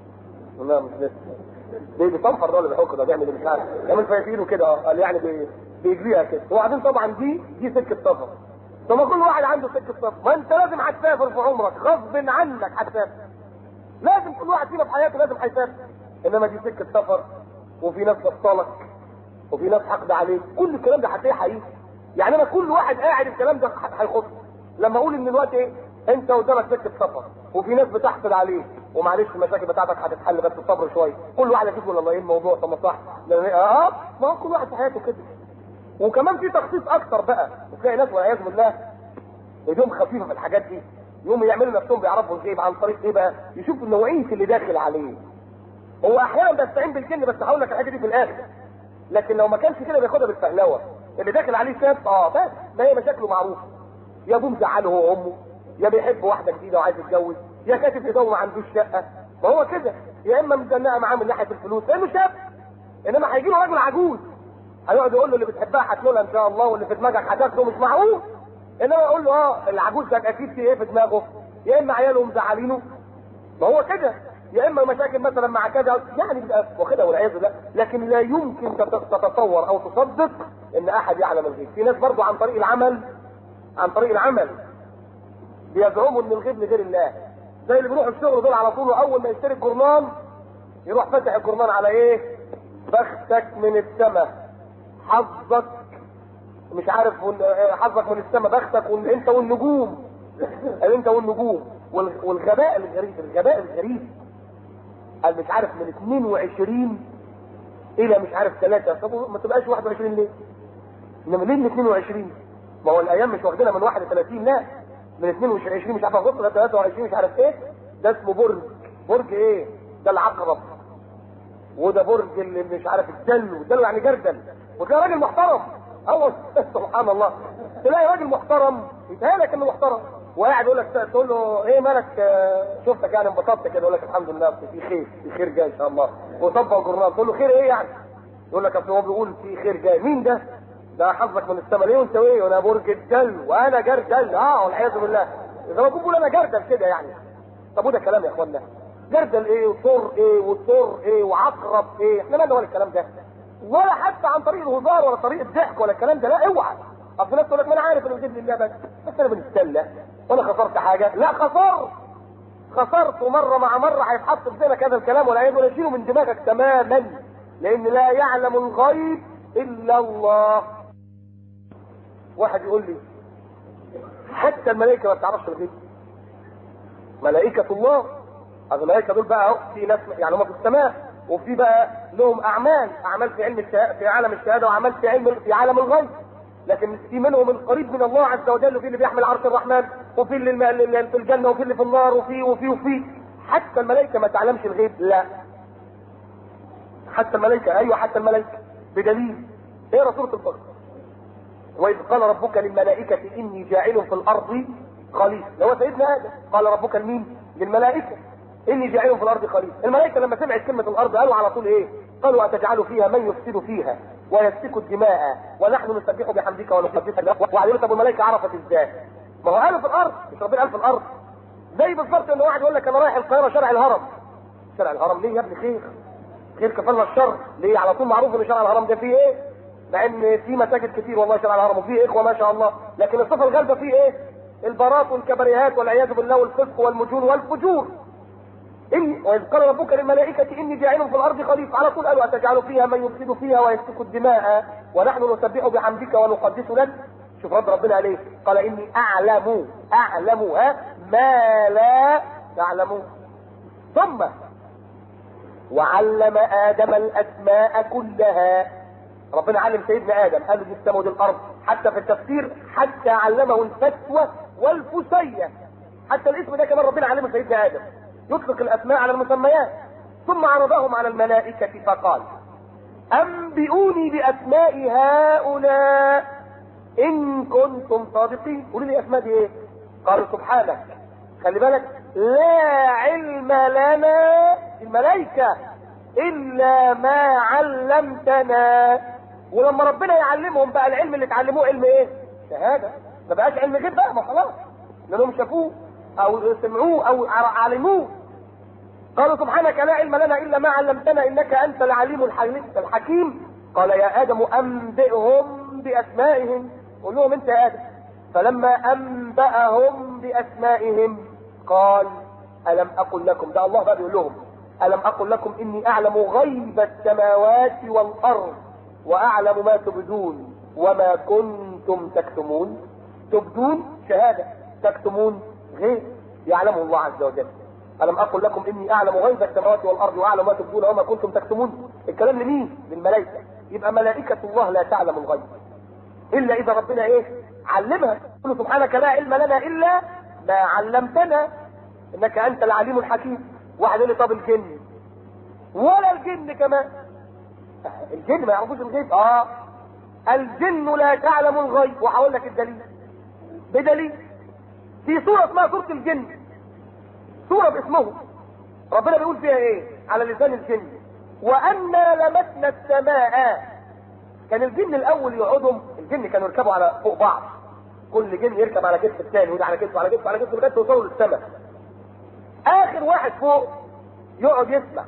لا مش لسه بي- بيصنفر ده اللي بيحك ده بيعمل مش عارف يعمل في ايده كده اه قال يعني بي- بيجريها كده وبعدين طبعا دي دي سكه سفر طب ما كل واحد عنده سكه سفر ما انت لازم هتسافر في عمرك غصب عنك هتسافر لازم كل واحد فينا في حياته لازم هيسافر انما دي سكه سفر وفي ناس بطلك وفي ناس حقد عليك كل الكلام ده هتلاقيه حقيقي يعني انا كل واحد قاعد الكلام ده هيخص لما اقول ان الوقت ايه انت قدامك سكه سفر وفي ناس بتحقد عليك ومعلش المشاكل بتاعتك هتتحل بس الصبر شويه كل واحد يشوف والله ايه الموضوع طب ما صح اه ما هو كل واحد في حياته كده وكمان في تخصيص اكتر بقى وتلاقي ناس والعياذ بالله ايديهم خفيفه في الحاجات دي يقوموا يعملوا نفسهم بيعرفوا الغيب عن طريق ايه بقى يشوفوا نوعيه اللي داخل عليه هو احيانا بيستعين بالجن بس هقول لك الحاجه دي في الاخر لكن لو ما كانش كده بياخدها بالفهلوه اللي داخل عليه شاب اه بس ما هي مشاكله معروفه يا ابوه مزعله هو وامه يا بيحب واحده جديده وعايز يتجوز يا كاتب ايده ما عندوش شقه ما هو كده يا اما مزنقه معاه من ناحيه الفلوس لانه شاب انما هيجي له راجل عجوز هيقعد يقول له اللي بتحبها هتنولها ان شاء الله واللي في دماغك هتاخده مش معقول انما يقول له اه العجوز ده اكيد في ايه في دماغه يا اما عياله مزعلينه ما هو كده يا اما مشاكل مثلا مع كذا يعني بيبقى واخدها والعياذ بالله لكن لا يمكن تت- تتصور او تصدق ان احد يعلم الغيب في ناس برضو عن طريق العمل عن طريق العمل بيزعموا ان الغيب لغير الله زي اللي بيروحوا الشغل دول على طول واول ما يشتري الجرنان يروح فاتح الجرنان على ايه بختك من السماء حظك مش عارف ون- حظك من السماء بختك وان انت والنجوم قال انت والنجوم وال- والغباء الغريب الغباء الغريب قال مش عارف من 22 الى مش عارف 3 طب ما تبقاش 21 ليه؟ انما ليه من 22 ما هو الايام مش واخدينها من 31 لا من 22 مش عارف اغسطس ل 23 مش عارف ايه ده اسمه برج برج ايه ده العقرب وده برج اللي مش عارف الدلو الدلو يعني جردل وتلاقي راجل محترم هو سبحان الله تلاقي راجل محترم يتهيألك انه محترم وقاعد يقول لك تقول له ايه مالك آه، شفتك يعني انبسطت كده يقول لك الحمد لله في خير في خير جاي ان شاء الله وطبق الجرنال تقول له خير ايه يعني يقول لك اصل هو بيقول في خير جاي مين ده ده حظك من السما ليه وانت ايه وانا برج الدلو وانا جردل اه والعياذ بالله اذا ما بقول انا جردل كده يعني طب وده كلام يا اخوانا جردل ايه وطر ايه وطر ايه وعقرب ايه احنا مالنا ولا الكلام ده ولا حتى عن طريق الهزار ولا طريق الضحك ولا الكلام ده لا اوعى اصل الناس تقول لك ما انا عارف انه بيجيب لي اللعبه بس انا بنتسلى وانا خسرت حاجه لا خسرت خسرت مره مع مره هيتحط في ذهنك هذا الكلام ولا ولا شيله من دماغك تماما لان لا يعلم الغيب الا الله واحد يقول لي حتى الملائكه ما بتعرفش الغيب ملائكه الله الملائكه دول بقى اهو في ناس يعني هم في السماء وفي بقى لهم اعمال اعمال في علم الشهاده في عالم الشهاده واعمال في علم في عالم الغيب لكن في منهم القريب من الله عز وجل وفي اللي بيحمل عرش الرحمن وفي اللي اللي في الجنه وفي اللي في النار وفي وفي وفي حتى الملائكه ما تعلمش الغيب لا حتى الملائكه ايوه حتى الملائكه بدليل ايه رسوله الفقر واذ قال ربك للملائكه اني جاعل في الارض خليفه لو سيدنا ادم قال ربك لمين للملائكه اني جاعل في الارض خليفه الملائكه لما سمعت كلمه الارض قالوا على طول ايه قالوا اتجعل فيها من يفسد فيها ويسفك الدماء ونحن نسبح بحمدك ونقدس لك وبعدين طب الملائكه عرفت ازاي ما هو قالوا في الارض مش ربنا قال في الارض زي بالظبط ان واحد يقول لك انا رايح القاهره شارع الهرم شارع الهرم ليه يا ابني خير خير كفلنا الشر ليه على طول معروف ان شارع الهرم ده فيه ايه مع ان في مساجد كتير والله شارع الهرم وفيه اخوه ما شاء الله لكن الصفه الغالبه فيه ايه البارات والكبريهات والعياذ بالله والفسق والمجون والفجور إن وإذ قال ربك للملائكة إني جاعل في الأرض خليفة على طول قالوا أتجعل فيها من يفسد فيها ويسفك الدماء ونحن نسبح بحمدك ونقدس لك شوف رد ربنا عليه قال إني أعلم أعلم ها ما لا تعلمون ثم وعلم آدم الأسماء كلها ربنا علم سيدنا آدم قال له دي السماء ودي الأرض حتى في التفسير حتى علمه الفتوى والفسية حتى الاسم ده كمان ربنا علمه سيدنا آدم يطلق الاسماء على المسميات ثم عرضهم على الملائكة فقال انبئوني باسماء هؤلاء ان كنتم صادقين قولوا لي اسماء دي ايه قالوا سبحانك خلي بالك لا علم لنا الملائكة الا ما علمتنا ولما ربنا يعلمهم بقى العلم اللي اتعلموه علم ايه شهادة ما بقاش علم غيب بقى ما خلاص لانهم شافوه او سمعوه او علموه قالوا سبحانك لا علم لنا الا ما علمتنا انك انت العليم الحكيم قال يا ادم انبئهم باسمائهم قول لهم انت يا ادم فلما انباهم باسمائهم قال الم اقل لكم ده الله بقى بيقول لهم الم اقل لكم اني اعلم غيب السماوات والارض واعلم ما تبدون وما كنتم تكتمون تبدون شهاده تكتمون غير يعلمه الله عز وجل ألم أقل لكم إني أعلم غيب السماوات والأرض وأعلم ما تبدون وما كنتم تكتمون الكلام لمين؟ للملائكة يبقى ملائكة الله لا تعلم الغيب إلا إذا ربنا إيه؟ علمها قل سبحانك لا علم لنا إلا ما علمتنا إنك أنت العليم الحكيم واحد يقول لي طب الجن ولا الجن كمان الجن ما يعرفوش الغيب اه الجن لا تعلم الغيب وهقول لك الدليل بدليل في سورة اسمها سورة الجن سورة باسمه ربنا بيقول فيها ايه على لسان الجن وأنا لمسنا السماء كان الجن الأول يقعدهم الجن كانوا يركبوا على فوق بعض كل جن يركب على كتف الثاني وده على كتفه على كتفه على كتفه لغايه توصلوا للسماء آخر واحد فوق يقعد يسمع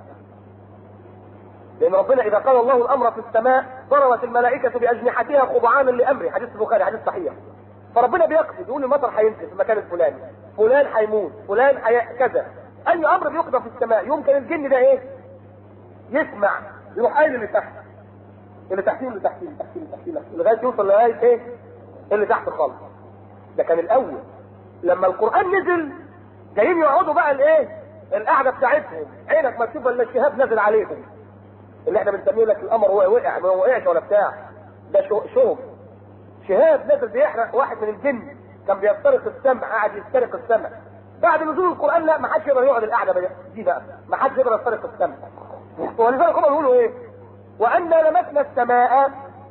لأن ربنا إذا قال الله الأمر في السماء ضربت الملائكة بأجنحتها خضعانا لأمره حديث البخاري حديث صحيح فربنا بيقصد يقول المطر هينزل في المكان الفلاني فلان هيموت فلان حي... كذا اي امر بيقضى في السماء يمكن الجن ده ايه يسمع يروح قايل اللي تحت اللي تحتيه اللي تحتيه اللي تحتيه اللي تحتيه لغايه يوصل لغايه ايه اللي تحت خالص ده كان الاول لما القران نزل جايين يقعدوا بقى الايه القعده بتاعتهم عينك ما تشوف الا الشهاب نازل عليهم اللي احنا بنسميه لك الامر هو وقع ما وقعش ولا بتاع ده شوم شهاب نزل بيحرق واحد من الجن كان بيسترق السمع قاعد يسترق السمع بعد نزول القران لا ما حدش يقدر يقعد القعده دي بقى ما حدش يقدر يسترق السمع ولذلك هم يقولوا ايه وانا لمسنا السماء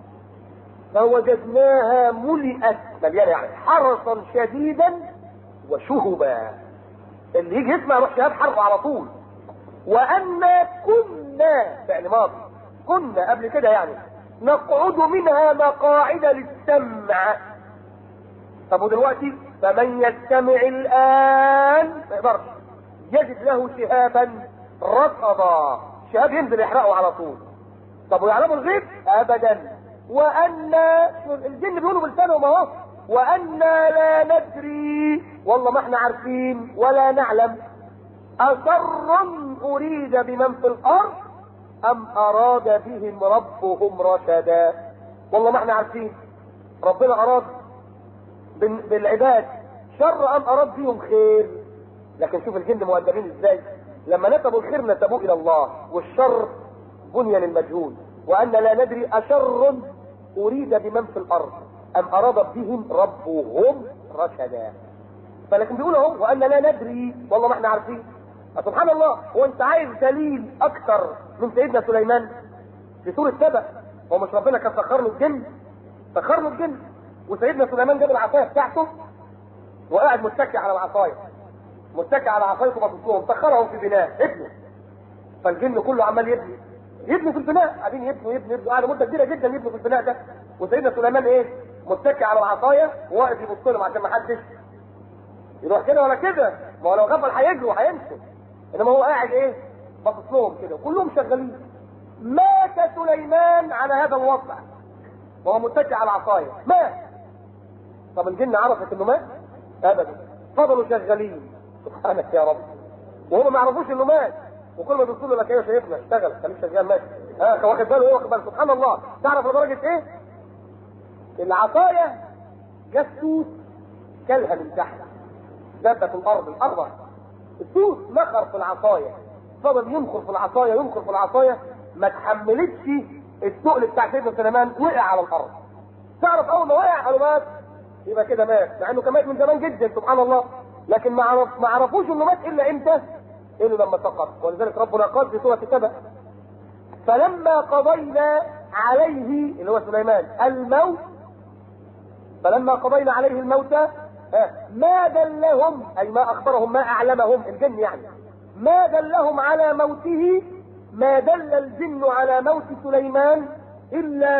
فوجدناها ملئت مليانه يعني حرسا شديدا وشهبا اللي يجي يسمع يروح شهاب حرب على طول وانا كنا فعل ماضي كنا قبل كده يعني نقعد منها مقاعد للسمع طب ودلوقتي فمن يستمع الان ما يقدرش يجد له شهابا رصدا شهاب ينزل يحرقه على طول طب ويعلموا الغيب ابدا وان الجن بيقولوا بلسانهم اهو وأنا لا ندري والله ما احنا عارفين ولا نعلم أسر أريد بمن في الأرض أم أراد بهم ربهم رشدا والله ما احنا عارفين ربنا أراد بالعباد شر أم أراد بهم خير لكن شوف الجن مؤدبين ازاي لما نسبوا الخير نسبوه إلى الله والشر بني للمجهول وأن لا ندري أشر أريد بمن في الأرض أم أراد بهم ربهم رشدا فلكن بيقول اهو وأن لا ندري والله ما احنا عارفين سبحان الله هو أنت عايز دليل أكثر من سيدنا سليمان في سورة سبأ هو مش ربنا كان سخر له الجن سخر له الجن وسيدنا سليمان جاب العصاية بتاعته وقاعد متكئ على العصاية متكئ على عصايته بطلهم سخرهم في بناء ابنه فالجن كله عمال يبني يبنوا في البناء قاعدين يبنوا يبنوا يبنوا قعدوا مده كبيره جدا يبنوا في البناء ده وسيدنا سليمان ايه متكئ على العصايه وواقف يبص لهم عشان ما حدش يروح كده ولا كده ما هو لو غفل هيجروا هيمشوا انما هو قاعد ايه باصص لهم كده كلهم شغالين مات سليمان على هذا الوضع وهو متكئ على العصايه مات طب الجن عرفت انه مات ابدا فضلوا شغالين سبحانك يا رب وهم ما يعرفوش انه مات وكل ما بيقول لك ايوه شايفنا اشتغل خليك شغال ماشي ها واخد باله ايه واخد باله سبحان الله تعرف لدرجه ايه؟ العصايه جت توت كلها من تحت دبه في الارض الارض التوت نخر في العصايه فضل ينخر في العصايه ينخر في العصايه ما تحملتش الثقل بتاع سيدنا سليمان وقع على الارض تعرف اول ما وقع قالوا مات يبقى كده مات مع انه كان مات من زمان جدا سبحان الله لكن ما عرف ما عرفوش انه مات الا امتى؟ الا لما سقط ولذلك ربنا قال في سوره سبأ فلما قضينا عليه اللي هو سليمان الموت فلما قضينا عليه الموت ما دلهم اي ما اخبرهم ما اعلمهم الجن يعني ما دلهم على موته ما دل الجن على موت سليمان الا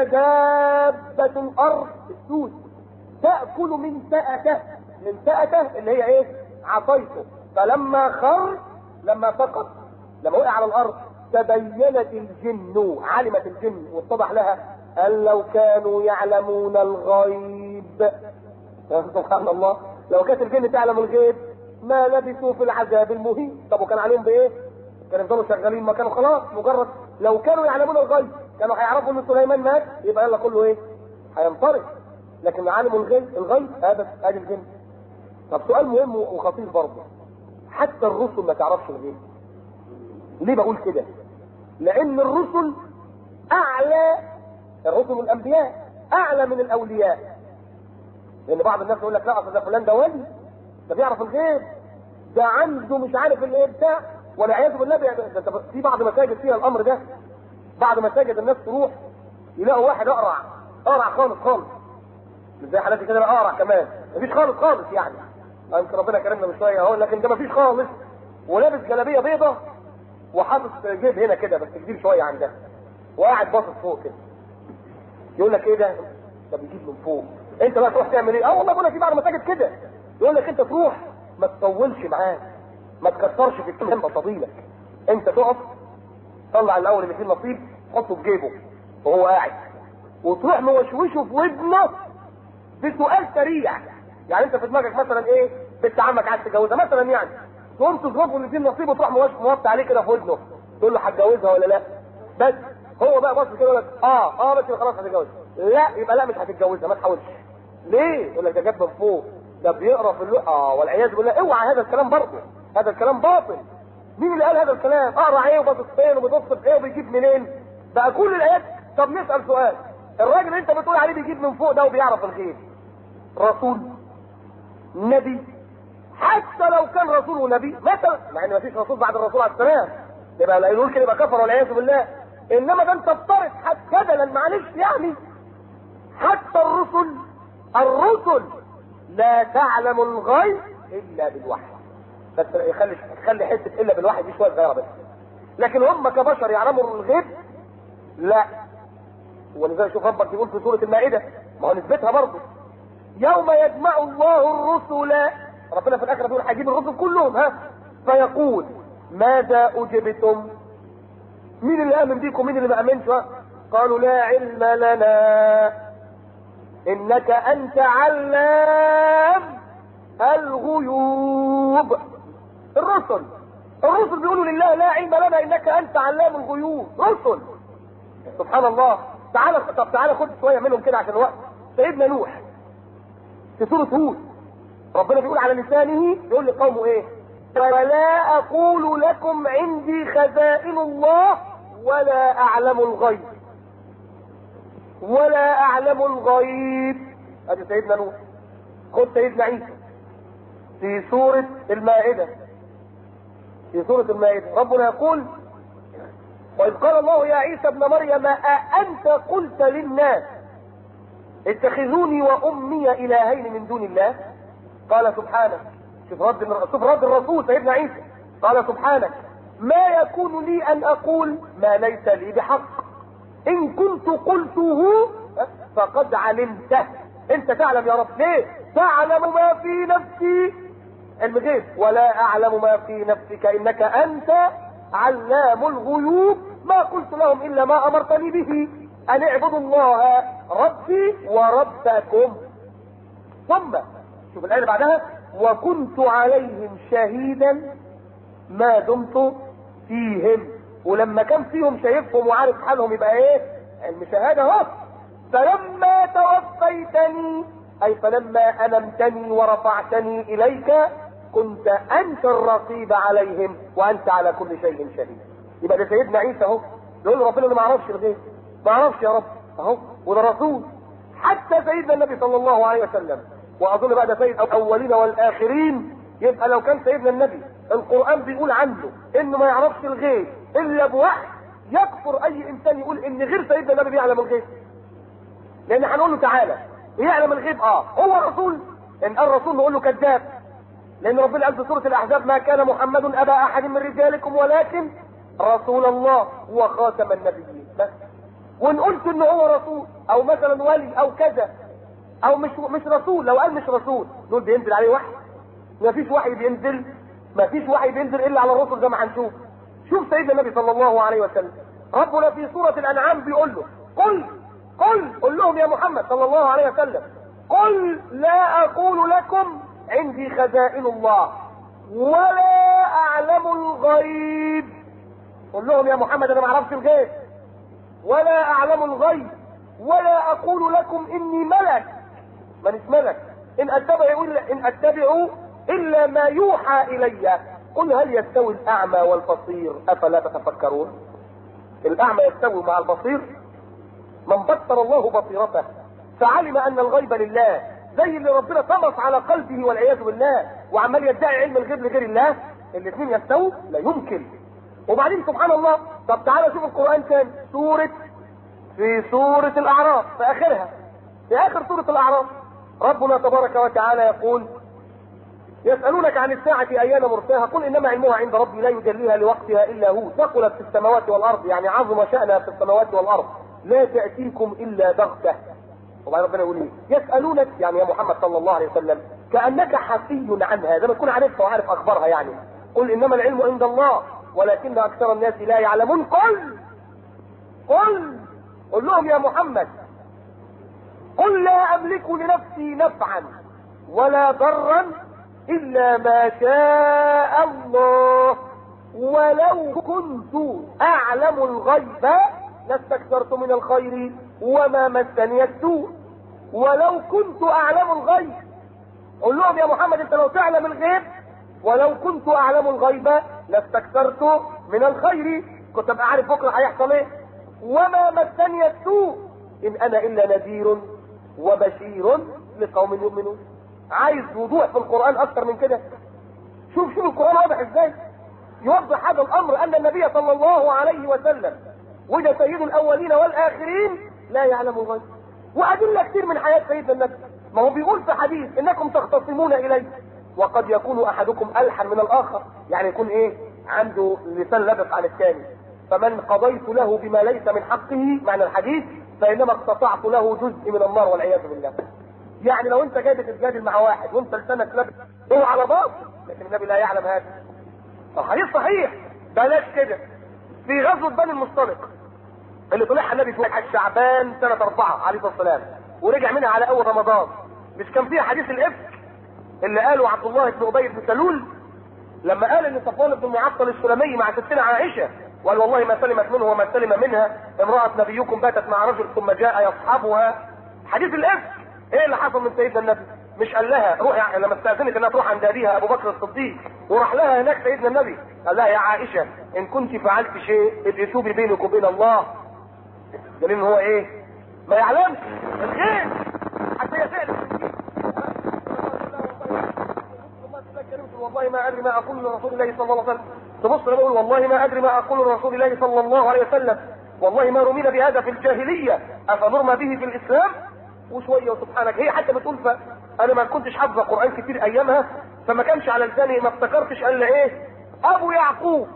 دابة الارض السود تأكل من سأته من سأته اللي هي ايه عصيته فلما خر لما سقط لما وقع على الارض تبينت الجن علمت الجن واتضح لها ان لو كانوا يعلمون الغيب سبحان الله لو كانت الجن تعلم الغيب ما لبثوا في العذاب المهين طب وكان عليهم بايه كانوا يفضلوا شغالين ما كانوا خلاص مجرد لو كانوا يعلمون الغيب كانوا هيعرفوا ان سليمان مات يبقى يلا كله ايه هينطرد لكن علموا الغيب الغيب هذا ادي الجن طب سؤال مهم وخطير برضه حتى الرسل ما تعرفش الغيب ليه بقول كده لان الرسل اعلى الرسل والانبياء اعلى من الاولياء لان بعض الناس يقول لك لا اصل ده فلان ده ولي ده بيعرف الغيب ده عنده مش عارف الايه بتاع والعياذ بالله ده في بعض مساجد فيها الامر ده بعض مساجد الناس تروح يلاقوا واحد اقرع اقرع خالص خالص مش زي حالاتي كده اقرع كمان مفيش خالص خالص يعني يمكن ربنا كرمنا من شويه اهو لكن ده مفيش خالص ولابس جلابيه بيضه وحاطط جيب هنا كده بس كبير شويه عن ده وقاعد باصص فوق كده يقول لك ايه ده؟ ده بيجيب من فوق انت بقى تروح تعمل ايه؟ اه والله بقول لك في بعض المساجد كده يقول لك انت تروح ما تطولش معاه ما تكسرش في الكلام فضيلك انت تقف طلع الاول اللي فيه النصيب حطه في جيبه وهو قاعد وتروح موشوشه في ودنه بسؤال سريع يعني انت في دماغك مثلا ايه بنت عمك عايز تتجوزها مثلا يعني تقوم تضربه اللي فيه النصيب وتروح موطي عليه كده في ودنه تقول له هتجوزها ولا لا بس هو بقى بص كده يقول لك اه اه بس خلاص هتتجوزها لا يبقى لا مش هتتجوزها ما تحاولش ليه؟ يقول لك ده جاب من فوق ده بيقرا في اللوحه اه والعياذ بالله اوعى هذا الكلام برضه هذا الكلام باطل مين اللي قال هذا الكلام؟ اقرا ايه وباصص فين وبيبص في ايه وبيجيب منين؟ بقى كل الايات طب نسال سؤال الراجل اللي انت بتقول عليه بيجيب من فوق ده وبيعرف الغيب رسول نبي حتى لو كان رسول ونبي مثلا مع ان مفيش رسول بعد الرسول عليه السلام يبقى لا يقول كده يبقى كفر والعياذ بالله انما ده انت افترض حتى بدلا معلش يعني حتى الرسل الرسل لا تعلم الغيب الا بالوحي بس خلي خلي حته الا بالوحي دي شويه صغيره بس لكن هم كبشر يعلموا الغيب لا ولذلك شوف ربك يقول في سوره المائده ما هو نسبتها برضه يوم يجمع الله الرسل ربنا في الاخره بيقول هيجيب الرسل كلهم ها فيقول ماذا اجبتم مين اللي امن بيكم مين اللي ما امنش قالوا لا علم لنا انك انت علام الغيوب الرسل الرسل بيقولوا لله لا علم لنا انك انت علام الغيوب رسل سبحان الله تعالى طب تعالى خد شويه منهم كده عشان الوقت سيدنا نوح في سوره هود ربنا بيقول على لسانه يقول لقومه ايه ولا اقول لكم عندي خزائن الله ولا اعلم الغيب ولا اعلم الغيب ادي سيدنا نوح خد سيدنا عيسى في سورة المائدة في سورة المائدة ربنا يقول وإذ قال الله يا عيسى ابن مريم أأنت قلت للناس اتخذوني وأمي إلهين من دون الله قال سبحانك شوف رد شوف رد الرسول سيدنا عيسى قال سبحانك ما يكون لي أن أقول ما ليس لي بحق إن كنت قلته فقد علمته أنت تعلم يا رب ليه تعلم ما في نفسي الغيب ولا أعلم ما في نفسك إنك أنت علام الغيوب ما قلت لهم إلا ما أمرتني به أن اعبدوا الله ربي وربكم ثم شوف الآية اللي بعدها وكنت عليهم شهيدا ما دمت فيهم ولما كان فيهم شايفهم وعارف حالهم يبقى ايه المشاهدة اهو فلما توفيتني اي فلما انمتني ورفعتني اليك كنت انت الرقيب عليهم وانت على كل شيء شهيد يبقى ده سيدنا عيسى اهو يقول ربنا انا ما اعرفش الغيب ما اعرفش يا رب اهو وده رسول حتى سيدنا النبي صلى الله عليه وسلم واظن بقى ده سيد الاولين والاخرين يبقى لو كان سيدنا النبي القران بيقول عنه انه ما يعرفش الغيب الا بوحي يكفر اي انسان يقول ان غير سيدنا النبي بيعلم الغيب لان هنقول له تعالى يعلم الغيب اه هو رسول ان قال رسول نقول له كذاب لان ربنا قال في سوره الاحزاب ما كان محمد ابا احد من رجالكم ولكن رسول الله هو خاتم النبيين بس وان قلت ان هو رسول او مثلا ولي او كذا او مش مش رسول لو قال مش رسول دول بينزل عليه وحي ما فيش وحي بينزل ما فيش وحي بينزل الا على الرسل زي ما هنشوف شوف سيدنا النبي صلى الله عليه وسلم ربنا في سورة الانعام بيقول له قل قل قل لهم يا محمد صلى الله عليه وسلم قل لا اقول لكم عندي خزائن الله ولا اعلم الغيب قل لهم يا محمد انا ما اعرفش الغيب ولا اعلم الغيب ولا اقول لكم اني ملك من ملك ان اتبع الا ان اتبع الا ما يوحى الي قل هل يستوي الاعمى والبصير افلا تتفكرون الاعمى يستوي مع البصير من بطر الله بصيرته فعلم ان الغيب لله زي اللي ربنا طمس على قلبه والعياذ بالله وعمال يدعي علم الغيب لغير الله الاثنين يستووا لا يمكن وبعدين سبحان الله طب تعالى شوف القران تاني سوره في سوره الاعراف في اخرها في اخر سوره الاعراف ربنا تبارك وتعالى يقول يسألونك عن الساعة أيان مرساها قل إنما علمها عند ربي لا يجليها لوقتها إلا هو ثقلت في السماوات والأرض يعني عظم شأنها في السماوات والأرض لا تأتيكم إلا بغتة وبعدين ربنا يقول ايه يسألونك يعني يا محمد صلى الله عليه وسلم كأنك حفي عنها زي ما تكون عارفها وعارف أخبارها يعني قل إنما العلم عند الله ولكن أكثر الناس لا يعلمون قل قل قل لهم يا محمد قل لا أملك لنفسي نفعا ولا ضرا إلا ما شاء الله ولو كنت أعلم الغيب لاستكثرت من الخير وما مسني السوء ولو كنت أعلم الغيب قل لهم يا محمد أنت لو تعلم الغيب ولو كنت أعلم الغيب لاستكثرت من الخير كنت أبقى عارف بكرة هيحصل إيه وما مسني السوء ان انا الا نذير وبشير لقوم يؤمنون عايز وضوح في القرآن اكتر من كده شوف شوف القرآن واضح ازاي يوضح هذا الامر ان النبي صلى الله عليه وسلم وده سيد الاولين والاخرين لا يعلم الغيب وادله كتير من حياه سيدنا النبي ما هو بيقول في حديث انكم تختصمون الي وقد يكون احدكم الحن من الاخر يعني يكون ايه عنده لسان لبق عن الثاني فمن قضيت له بما ليس من حقه معنى الحديث فانما اقتطعت له جزء من النار والعياذ بالله يعني لو انت جاي تتجادل مع واحد وانت لسانك لبق هو على باطل لكن النبي لا يعلم هذا الحديث صحيح بلاش كده في غزوه بني المصطلق اللي طلعها النبي في شعبان سنه اربعه عليه الصلاه والسلام ورجع منها على اول رمضان مش كان فيها حديث الافك اللي قاله عبد الله بن ابي بن سلول لما قال ان صفوان بن المعطل السلمي مع ستنا عائشه وقال والله ما سلمت منه وما سلم منها امراه نبيكم باتت مع رجل ثم جاء يصحبها حديث الافك ايه اللي حصل من سيدنا النبي مش قال لها روح يعني لما استاذنت انها تروح عند ابيها ابو بكر الصديق وراح لها هناك سيدنا النبي قال لها يا عائشه ان كنت فعلت شيء ابقي توبي بينك وبين الله دليل ان هو ايه ما يعلمش الخير حتى يسأل والله ما ادري ما اقول لرسول الله صلى الله عليه وسلم تبص انا بقول والله ما ادري ما اقول لرسول الله صلى الله عليه وسلم والله ما رمينا بهذا في الجاهليه افنرمى به في الاسلام وشويه وسبحانك هي حتى بتقول ف... انا ما كنتش حافظه قران كتير ايامها فما كانش على لساني ما افتكرتش الا ايه ابو يعقوب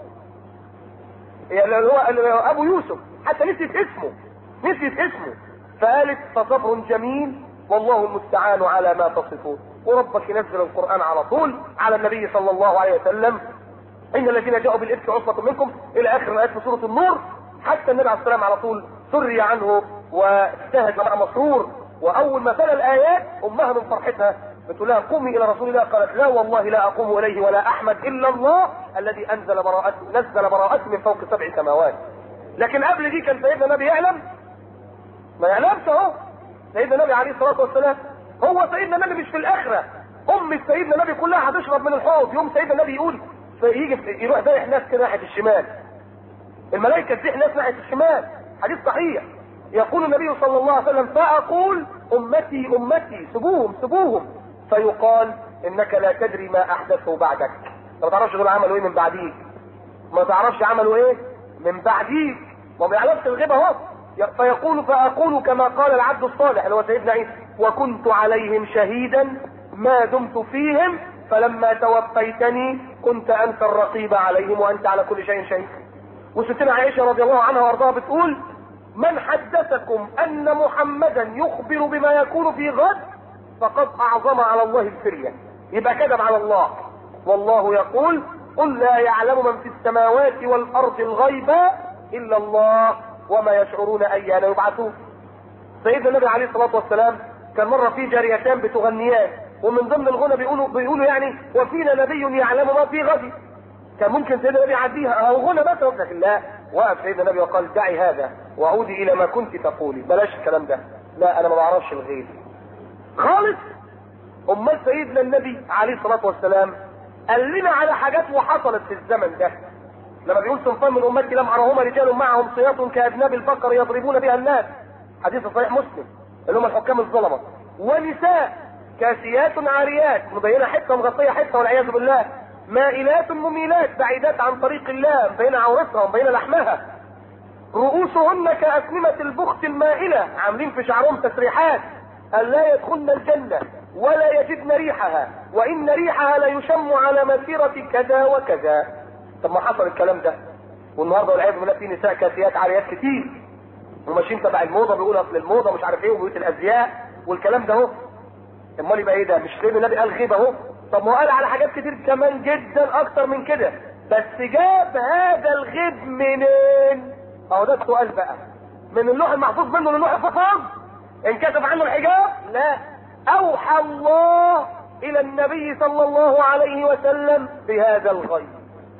اللي هو اللي هو ابو يوسف حتى نسيت اسمه نسيت اسمه فقالت فصبر جميل والله المستعان على ما تصفون وربك ينزل القرآن على طول على النبي صلى الله عليه وسلم إن الذين جاءوا بالإفك عصبة منكم إلى آخر الآيات في سورة النور حتى النبي عليه السلام على طول سري عنه واجتهد مع مسرور وأول ما تلا الآيات أمها من فرحتها بتقول لها قومي إلى رسول الله قالت لا والله لا أقوم إليه ولا أحمد إلا الله الذي أنزل براءته نزل براءته من فوق سبع سماوات لكن قبل دي كان سيدنا النبي يعلم ما يعلمش اهو سيدنا النبي عليه الصلاه والسلام هو سيدنا النبي مش في الاخره ام سيدنا النبي كلها هتشرب من الحوض يوم سيدنا النبي يقول فيجي يروح دايح ناس كده ناحيه الشمال الملائكه تزيح ناس ناحيه الشمال حديث صحيح يقول النبي صلى الله عليه وسلم فاقول امتي امتي سبوهم سبوهم فيقال انك لا تدري ما احدثه بعدك ما تعرفش دول عملوا ايه من بعديك ما تعرفش عملوا ايه من بعديك ما بيعرفش الغيبه اهو فيقول فاقول كما قال العبد الصالح اللي هو سيدنا عيسى وكنت عليهم شهيدا ما دمت فيهم فلما توفيتني كنت انت الرقيب عليهم وانت على كل شيء شهيد وستنا عائشه رضي الله عنها وارضاها بتقول من حدثكم ان محمدا يخبر بما يكون في غد فقد اعظم على الله الفريه يبقى كذب على الله والله يقول قل لا يعلم من في السماوات والارض الغيب الا الله وما يشعرون ايان يبعثون سيدنا النبي عليه الصلاه والسلام كان مره في جاريتان بتغنيان ومن ضمن الغنى بيقولوا بيقولوا يعني وفينا نبي يعلم ما في غد كان ممكن سيدنا النبي يعديها او غنى بس لكن لا وقف سيدنا النبي وقال دعي هذا وعودي الى ما كنت تقولي بلاش الكلام ده لا انا ما بعرفش الغيب خالص امال سيدنا النبي عليه الصلاه والسلام قال لنا على حاجات وحصلت في الزمن ده لما بيقول صنفان من امتي لم ارهما رجال معهم صياط كاذناب البقر يضربون بها الناس حديث صحيح مسلم اللي هم الحكام الظلمه ونساء كاسيات عاريات مبينه حته مغطيه حته والعياذ بالله مائلات مميلات بعيدات عن طريق الله مبينه عورتها ومبينه لحمها رؤوسهن كأسنمة البخت المائلة عاملين في شعرهم تسريحات ألا يدخلن الجنة ولا يجدن ريحها وإن ريحها لا يشم على مسيرة كذا وكذا طب ما حصل الكلام ده والنهارده والعياذ بالله في نساء كاسيات عاريات كتير وماشيين تبع الموضه بيقولوا اصل الموضه مش عارف ايه وبيوت الازياء والكلام ده اهو امال يبقى ايه ده مش سيدنا النبي قال غيبه اهو طب ما هو قال على حاجات كتير كمان جدا اكتر من كده بس جاب هذا الغيب منين اهو ده السؤال بقى من اللوح المحفوظ منه للوح الحفاظ انكشف عنه الحجاب لا اوحى الله الى النبي صلى الله عليه وسلم بهذا الغيب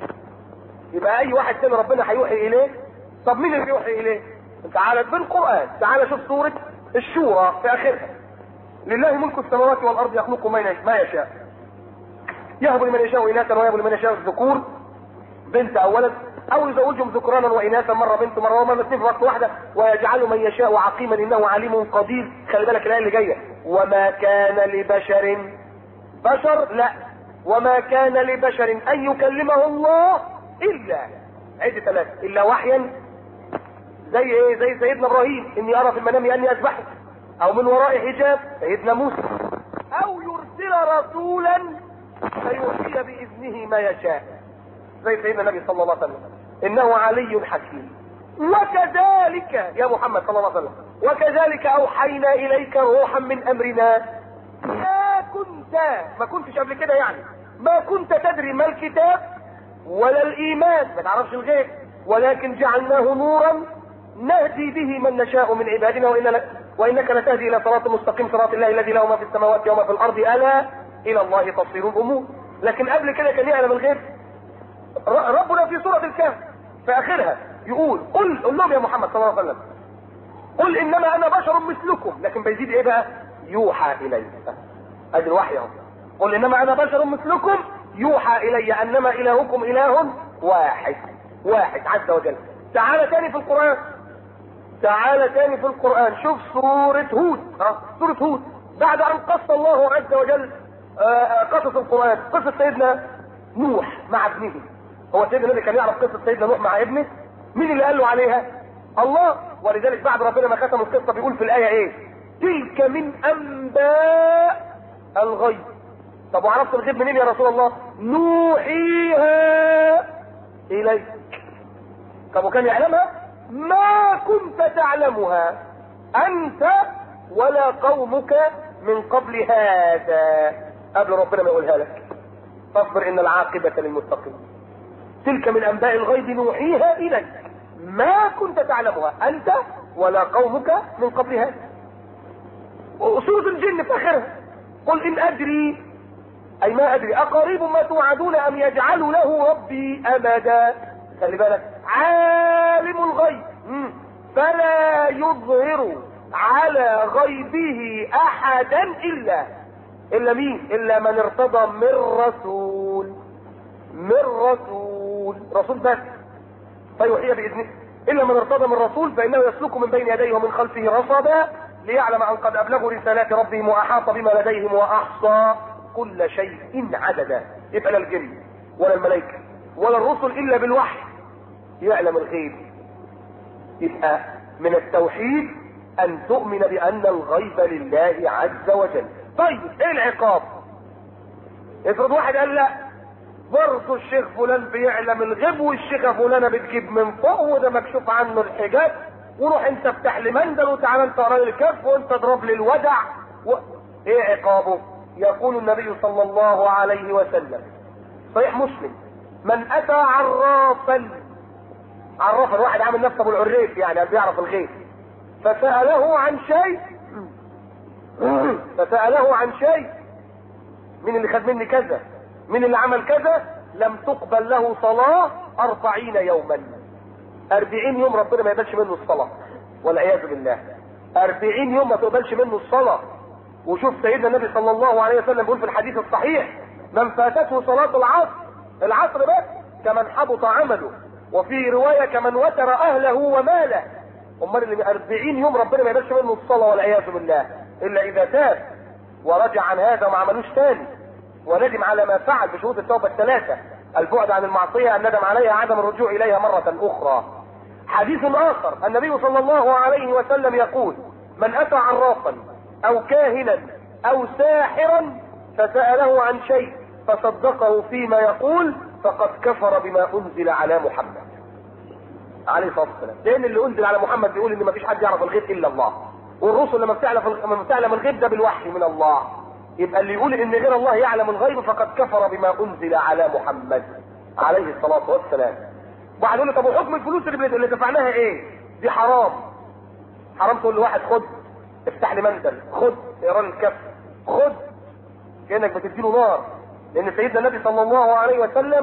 يبقى اي واحد تاني ربنا هيوحي اليه طب مين اللي بيوحي اليه تعالى بالقران تعالى شوف سوره الشورى في اخرها لله ملك السماوات والارض يخلق ما يشاء يهب لمن يشاء اناثا ويهب لمن يشاء الذكور بنت او ولد او يزوجهم ذكرانا واناثا مره بنت مره ومره اثنين في وقت واحده ويجعل من يشاء عقيما انه عليم قدير خلي بالك الايه اللي جايه وما كان لبشر بشر لا وما كان لبشر ان يكلمه الله الا عد ثلاثه الا وحيا زي ايه زي سيدنا ابراهيم اني ارى في المنام اني اذبحك او من وراء حجاب سيدنا موسى او يرسل رسولا فيوحي باذنه ما يشاء زي سيدنا النبي صلى الله عليه وسلم انه علي حكيم وكذلك يا محمد صلى الله عليه وسلم وكذلك اوحينا اليك روحا من امرنا ما كنت ما كنتش قبل كده يعني ما كنت تدري ما الكتاب ولا الايمان ما تعرفش الغيب ولكن جعلناه نورا نهدي به من نشاء من عبادنا وإن وانك لتهدي الى صراط مستقيم صراط الله الذي له ما في السماوات وما في الارض الا الى الله تصير الامور لكن قبل كده كان يعلم الغيب ربنا في سورة الكهف في اخرها يقول قل قل لهم يا محمد صلى الله عليه وسلم قل انما انا بشر مثلكم لكن بيزيد ايه بقى يوحى الي ادي الوحي اهو قل انما انا بشر مثلكم يوحى الي انما الهكم اله واحد واحد عز وجل تعالى تاني في القرآن تعالى تاني في القرآن شوف سورة هود ها سورة هود بعد ان قص الله عز وجل قصص القرآن قصة سيدنا نوح مع ابنه هو سيدنا النبي كان يعرف قصة سيدنا نوح مع ابنه مين اللي قال له عليها الله ولذلك بعد ربنا ما ختم القصة بيقول في الآية ايه تلك من انباء الغيب طب وعرفت الغيب منين يا رسول الله نوحيها اليك طب وكان يعلمها ما كنت تعلمها انت ولا قومك من قبل هذا قبل ربنا ما يقولها لك فاصبر ان العاقبة للمتقين تلك من انباء الغيب نوحيها اليك ما كنت تعلمها انت ولا قومك من قبل هذا وسورة الجن في اخرها قل ان ادري اي ما ادري اقريب ما توعدون ام يجعل له ربي امدا خلي بالك عالم الغيب فلا يظهر على غيبه احدا الا الا مين الا من ارتضى من رسول من رسول رسول بس فيوحي باذنه الا من ارتضى من رسول فانه يسلك من بين يديه ومن خلفه رصدا ليعلم ان قد ابلغوا رسالات ربهم واحاط بما لديهم واحصى كل شيء عددا يبقى لا الجن ولا الملائكه ولا الرسل الا بالوحي يعلم الغيب يبقى من التوحيد ان تؤمن بان الغيب لله عز وجل طيب ايه العقاب افرض واحد قال لا برضه الشيخ فلان بيعلم الغيب والشيخة فلانة بتجيب من فوق وده مكشوف عنه الحجاب وروح انت افتح لي مندل وتعالى انت قرا الكف وانت اضرب لي الودع و... ايه عقابه يقول النبي صلى الله عليه وسلم صحيح مسلم من اتى عرافا عرافا واحد عامل نفسه ابو العريف يعني بيعرف الغيب فسأله عن شيء فسأله عن شيء مين اللي خد مني كذا مين اللي عمل كذا لم تقبل له صلاة أربعين يوما أربعين يوم ربنا ما يقبلش منه الصلاة والعياذ بالله أربعين يوم ما تقبلش منه الصلاة وشوف سيدنا النبي صلى الله عليه وسلم بيقول في الحديث الصحيح من فاتته صلاة العصر العصر بس كمن حبط عمله وفي رواية كمن وتر أهله وماله امال اللي 40 يوم ربنا ما يقبلش منه الصلاه والعياذ بالله الا اذا تاب ورجع عن هذا وما عملوش تاني وندم على ما فعل بشروط التوبه الثلاثه البعد عن المعصيه الندم عليها عدم الرجوع اليها مره اخرى حديث اخر النبي صلى الله عليه وسلم يقول من اتى عرافا او كاهنا او ساحرا فساله عن شيء فصدقه فيما يقول فقد كفر بما انزل على محمد عليه الصلاه والسلام لان اللي انزل على محمد بيقول ان مفيش حد يعرف الغيب الا الله والرسل لما بتعلم لما بتعلم الغيب ده بالوحي من الله يبقى اللي يقول ان غير الله يعلم الغيب فقد كفر بما انزل على محمد عليه الصلاه والسلام واحد يقول لي طب وحكم الفلوس اللي اللي دفعناها ايه دي حرام حرام تقول لواحد خد افتح لي مندل خد اقرا الكف خد كانك بتديله نار لان سيدنا النبي صلى الله عليه وسلم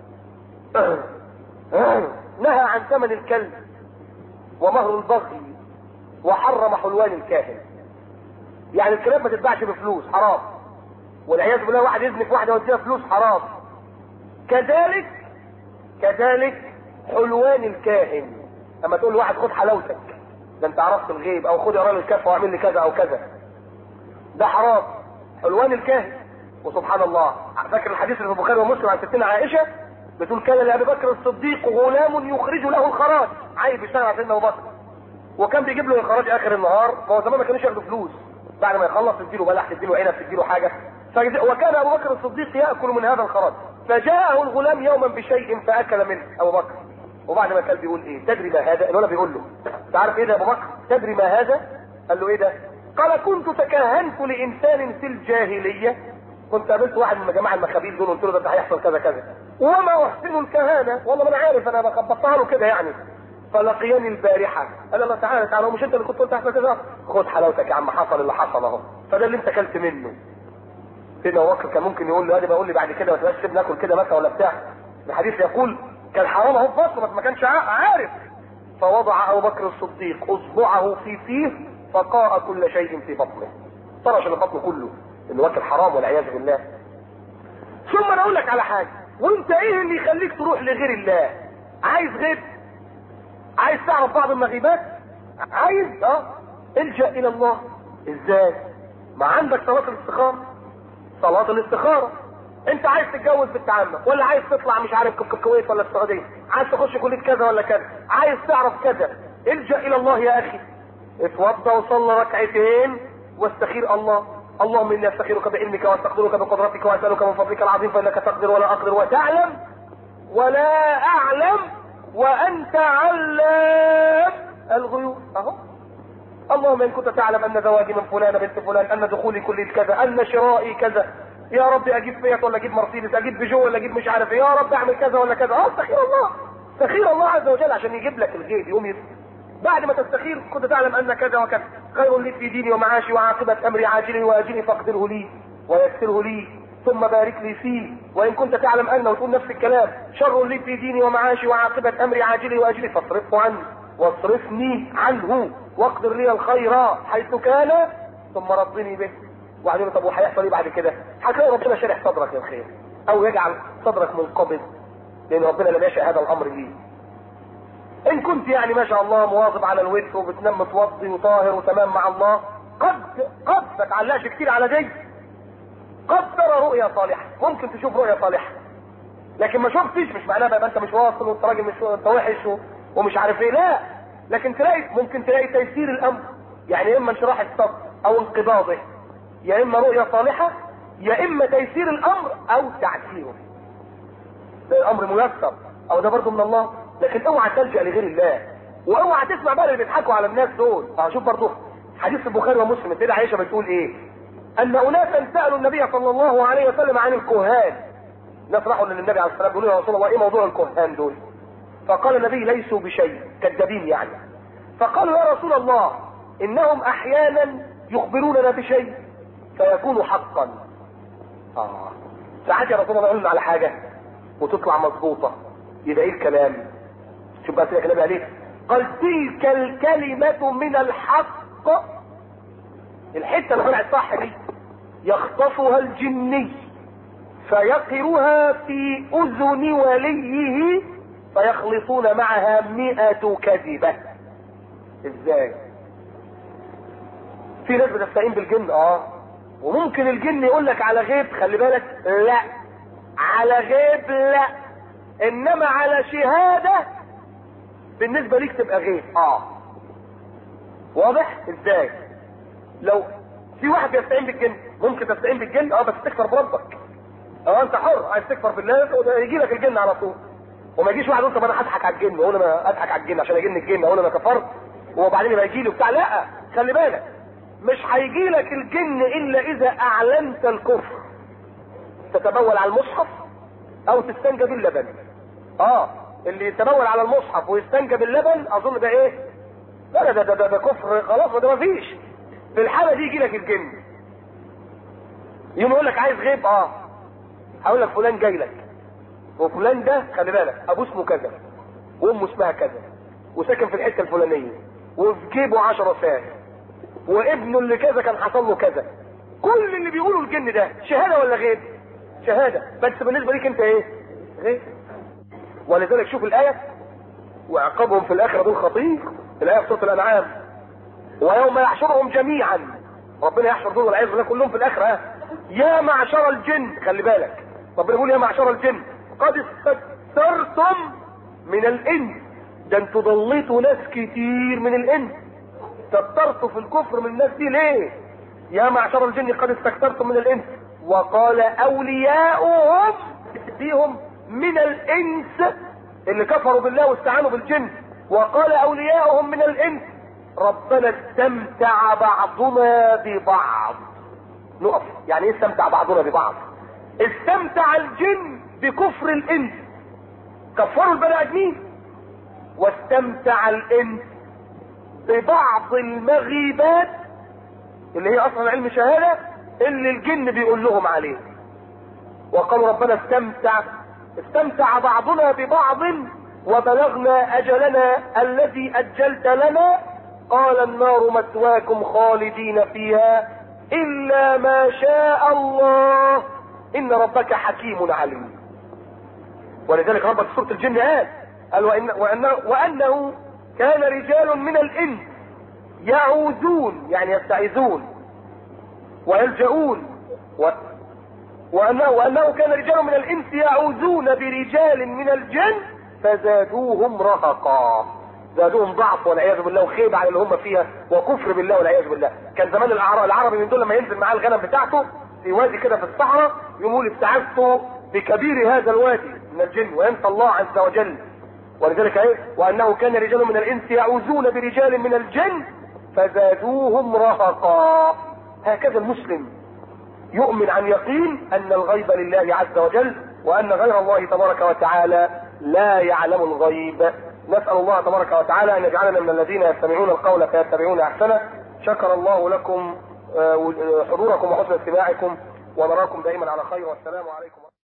نهى عن ثمن الكلب ومهر البغي وحرم حلوان الكاهن يعني الكلاب ما تتباعش بفلوس حرام والعياذ بالله واحد يزني في واحده ويديها فلوس حرام كذلك كذلك حلوان الكاهن اما تقول لواحد خد حلاوتك ده انت عرفت الغيب او خد اقرا الكف واعمل لي كذا او كذا ده حرام حلوان الكاهن وسبحان الله فاكر الحديث اللي في البخاري ومسلم عن ستنا عائشه بتقول كان لابي بكر الصديق غلام يخرج له الخراج عايز يشتغل على سيدنا ابو بكر وكان بيجيب له الخراج اخر النهار ما هو زمان ما كانوش ياخدوا فلوس بعد ما يخلص تديله بلح تديله عنب تديله حاجه وكان ابو بكر الصديق ياكل من هذا الخراج فجاءه الغلام يوما بشيء فاكل منه ابو بكر وبعد ما كان بيقول ايه تدري ما هذا الولد بيقول له انت عارف ايه ده يا ابو بكر تدري ما هذا قال له ايه ده قال كنت تكهنت لانسان في الجاهليه كنت قابلت واحد من جماعه المخابيل دول قلت له ده هيحصل كذا كذا وما احسن الكهانه والله ما انا عارف انا بخبطها له كده يعني فلقياني البارحه قال الله تعالى تعالى مش انت اللي كنت قلت احسن كذا خد حلاوتك يا عم حصل اللي حصل اهو فده اللي انت اكلت منه سيدنا ابو بكر كان ممكن يقول له ادي بقول لي بعد كده ما تبقاش سيبني اكل كده مثلا ولا بتاع الحديث يقول كان حرام اهو في مصر بس ما كانش عارف فوضع ابو بكر الصديق اصبعه في فيه فقاء كل شيء في بطنه طرش البطن كله انه واكل حرام والعياذ بالله ثم انا اقول لك على حاجه وانت ايه اللي يخليك تروح لغير الله عايز غيب عايز تعرف بعض المغيبات عايز اه الجا الى الله ازاي ما عندك صلاه الاستخاره صلاه الاستخاره انت عايز تتجوز بالتعامل ولا عايز تطلع مش عارف الكويت ولا السعوديه عايز تخش كليه كذا ولا كذا عايز تعرف كذا الجا الى الله يا اخي اتوضى وصلى ركعتين واستخير الله اللهم اني استخيرك بعلمك واستقدرك بقدرتك واسالك من فضلك العظيم فانك تقدر ولا اقدر وتعلم ولا اعلم وانت علام الغيوب اهو اللهم ان كنت تعلم ان زواجي من فلان بنت فلان ان دخولي كليه كذا ان شرائي كذا يا رب اجيب فيات ولا اجيب مرسيدس اجيب بيجو ولا اجيب مش عارف ايه يا رب اعمل كذا ولا كذا اه استخير الله استخير الله عز وجل عشان يجيب لك الغيب يوم يس... بعد ما تستخير كنت تعلم ان كذا وكذا خير لي في ديني ومعاشي وعاقبة امري عاجله واجله فاقدره لي ويسره لي ثم بارك لي فيه وان كنت تعلم انه وتقول نفس الكلام شر لي في ديني ومعاشي وعاقبة امري عاجله واجله فاصرفه عني واصرفني عنه واقدر لي الخير حيث كان ثم رضني به وبعدين طب وهيحصل ايه بعد كده؟ هتلاقي ربنا شارح صدرك للخير او يجعل صدرك منقبض لان ربنا لم يشاء هذا الامر ليه ان كنت يعني ما شاء الله مواظب على الوتر وبتنام متوضي وطاهر وتمام مع الله قد قد ما تعلقش كتير على دي قد ترى رؤيا صالحه ممكن تشوف رؤيا صالحه لكن ما شفتش مش معناها بقى انت مش واصل وانت راجل مش انت وحش ومش عارف ايه لا لكن تلاقي ممكن تلاقي تيسير الامر يعني اما انشراح الصدر او انقباضه يا اما رؤيا صالحه يا اما تيسير الامر او تعسيره ده الامر ميسر او ده برضه من الله لكن اوعى تلجا لغير الله واوعى تسمع بقى اللي بيضحكوا على الناس دول اه شوف برضه حديث البخاري ومسلم السيده عائشه بتقول ايه ان اناسا سالوا النبي صلى الله عليه وسلم عن الكهان ناس راحوا للنبي عليه الصلاه والسلام يقولوا يا رسول الله ايه موضوع الكهان دول فقال النبي ليسوا بشيء كذابين يعني فقالوا يا رسول الله انهم احيانا يخبروننا بشيء فيكون حقا اه ساعات يا رسول الله يقولون على حاجه وتطلع مظبوطه يبقى ايه الكلام شوف بقى كده كلام عليه قال تلك الكلمة من الحق الحتة اللي طلعت صح دي يخطفها الجني فيقرها في اذن وليه فيخلطون معها مئة كذبة ازاي في ناس بتستعين بالجن اه وممكن الجن يقول لك على غيب خلي بالك لا على غيب لا انما على شهادة بالنسبة ليك تبقى غيب اه واضح ازاي لو في واحد بيستعين بالجن ممكن تستعين بالجن اه بس تكفر بربك اه انت حر عايز تكفر بالله يجي لك الجن على طول وما يجيش واحد يقول طب انا هضحك على الجن واقول انا اضحك على الجن عشان اجن الجن اقول انا كفرت وبعدين يبقى يجي لي وبتاع لا خلي بالك مش هيجي لك الجن الا اذا اعلنت الكفر تتبول على المصحف او تستنجى باللبن اه اللي يتبول على المصحف ويستنجى باللبن اظن ده ايه لا ده ده ده, ده كفر خلاص ده مفيش في الحاله دي يجي لك الجن يوم يقول لك عايز غيب اه هقول لك فلان جاي لك وفلان ده خلي بالك ابوه اسمه كذا وامه اسمها كذا وساكن في الحته الفلانيه وفي جيبه 10 ساعه وابنه اللي كذا كان حصل له كذا كل اللي بيقوله الجن ده شهاده ولا غيب شهاده بس بالنسبه ليك انت ايه غيب ولذلك شوف الايه وعقابهم في الاخره دول خطير الايه في سوره الانعام ويوم يحشرهم جميعا ربنا يحشر دول والعياذ بالله كلهم في الاخره يا معشر الجن خلي بالك ربنا بيقول يا معشر الجن قد استكثرتم من الانس ده انتوا ضليتوا ناس كتير من الانس استكثرتوا في الكفر من الناس دي ليه يا معشر الجن قد استكثرتم من الانس وقال اولياؤهم فيهم من الانس اللي كفروا بالله واستعانوا بالجن وقال اولياؤهم من الانس ربنا استمتع بعضنا ببعض نقف يعني ايه استمتع بعضنا ببعض استمتع الجن بكفر الانس كفروا البني ادمين واستمتع الانس ببعض المغيبات اللي هي اصلا علم شهاده اللي الجن بيقول لهم عليه وقالوا ربنا استمتع استمتع بعضنا ببعض وبلغنا اجلنا الذي اجلت لنا قال النار مثواكم خالدين فيها الا ما شاء الله ان ربك حكيم عليم ولذلك ربك سوره الجن قال قال وإن وأنه, وانه كان رجال من الانس يعوذون يعني يستعيذون ويلجؤون و... وأنه, وأنه كان رجال من الإنس يعوذون برجال من الجن فزادوهم رهقا زادوهم ضعف والعياذ بالله وخيبة على اللي هم فيها وكفر بالله والعياذ بالله كان زمان الأعراب العربي من دول لما ينزل معاه الغنم بتاعته في وادي كده في الصحراء يقول استعذت بكبير هذا الوادي من الجن وينسى الله عز وجل ولذلك ايه وانه كان رجال من الانس يعوذون برجال من الجن فزادوهم رهقا هكذا المسلم يؤمن عن يقين ان الغيب لله عز وجل وان غير الله تبارك وتعالى لا يعلم الغيب نسأل الله تبارك وتعالى ان يجعلنا من الذين يستمعون القول فيتبعون احسنه شكر الله لكم حضوركم وحسن استماعكم ونراكم دائما على خير والسلام عليكم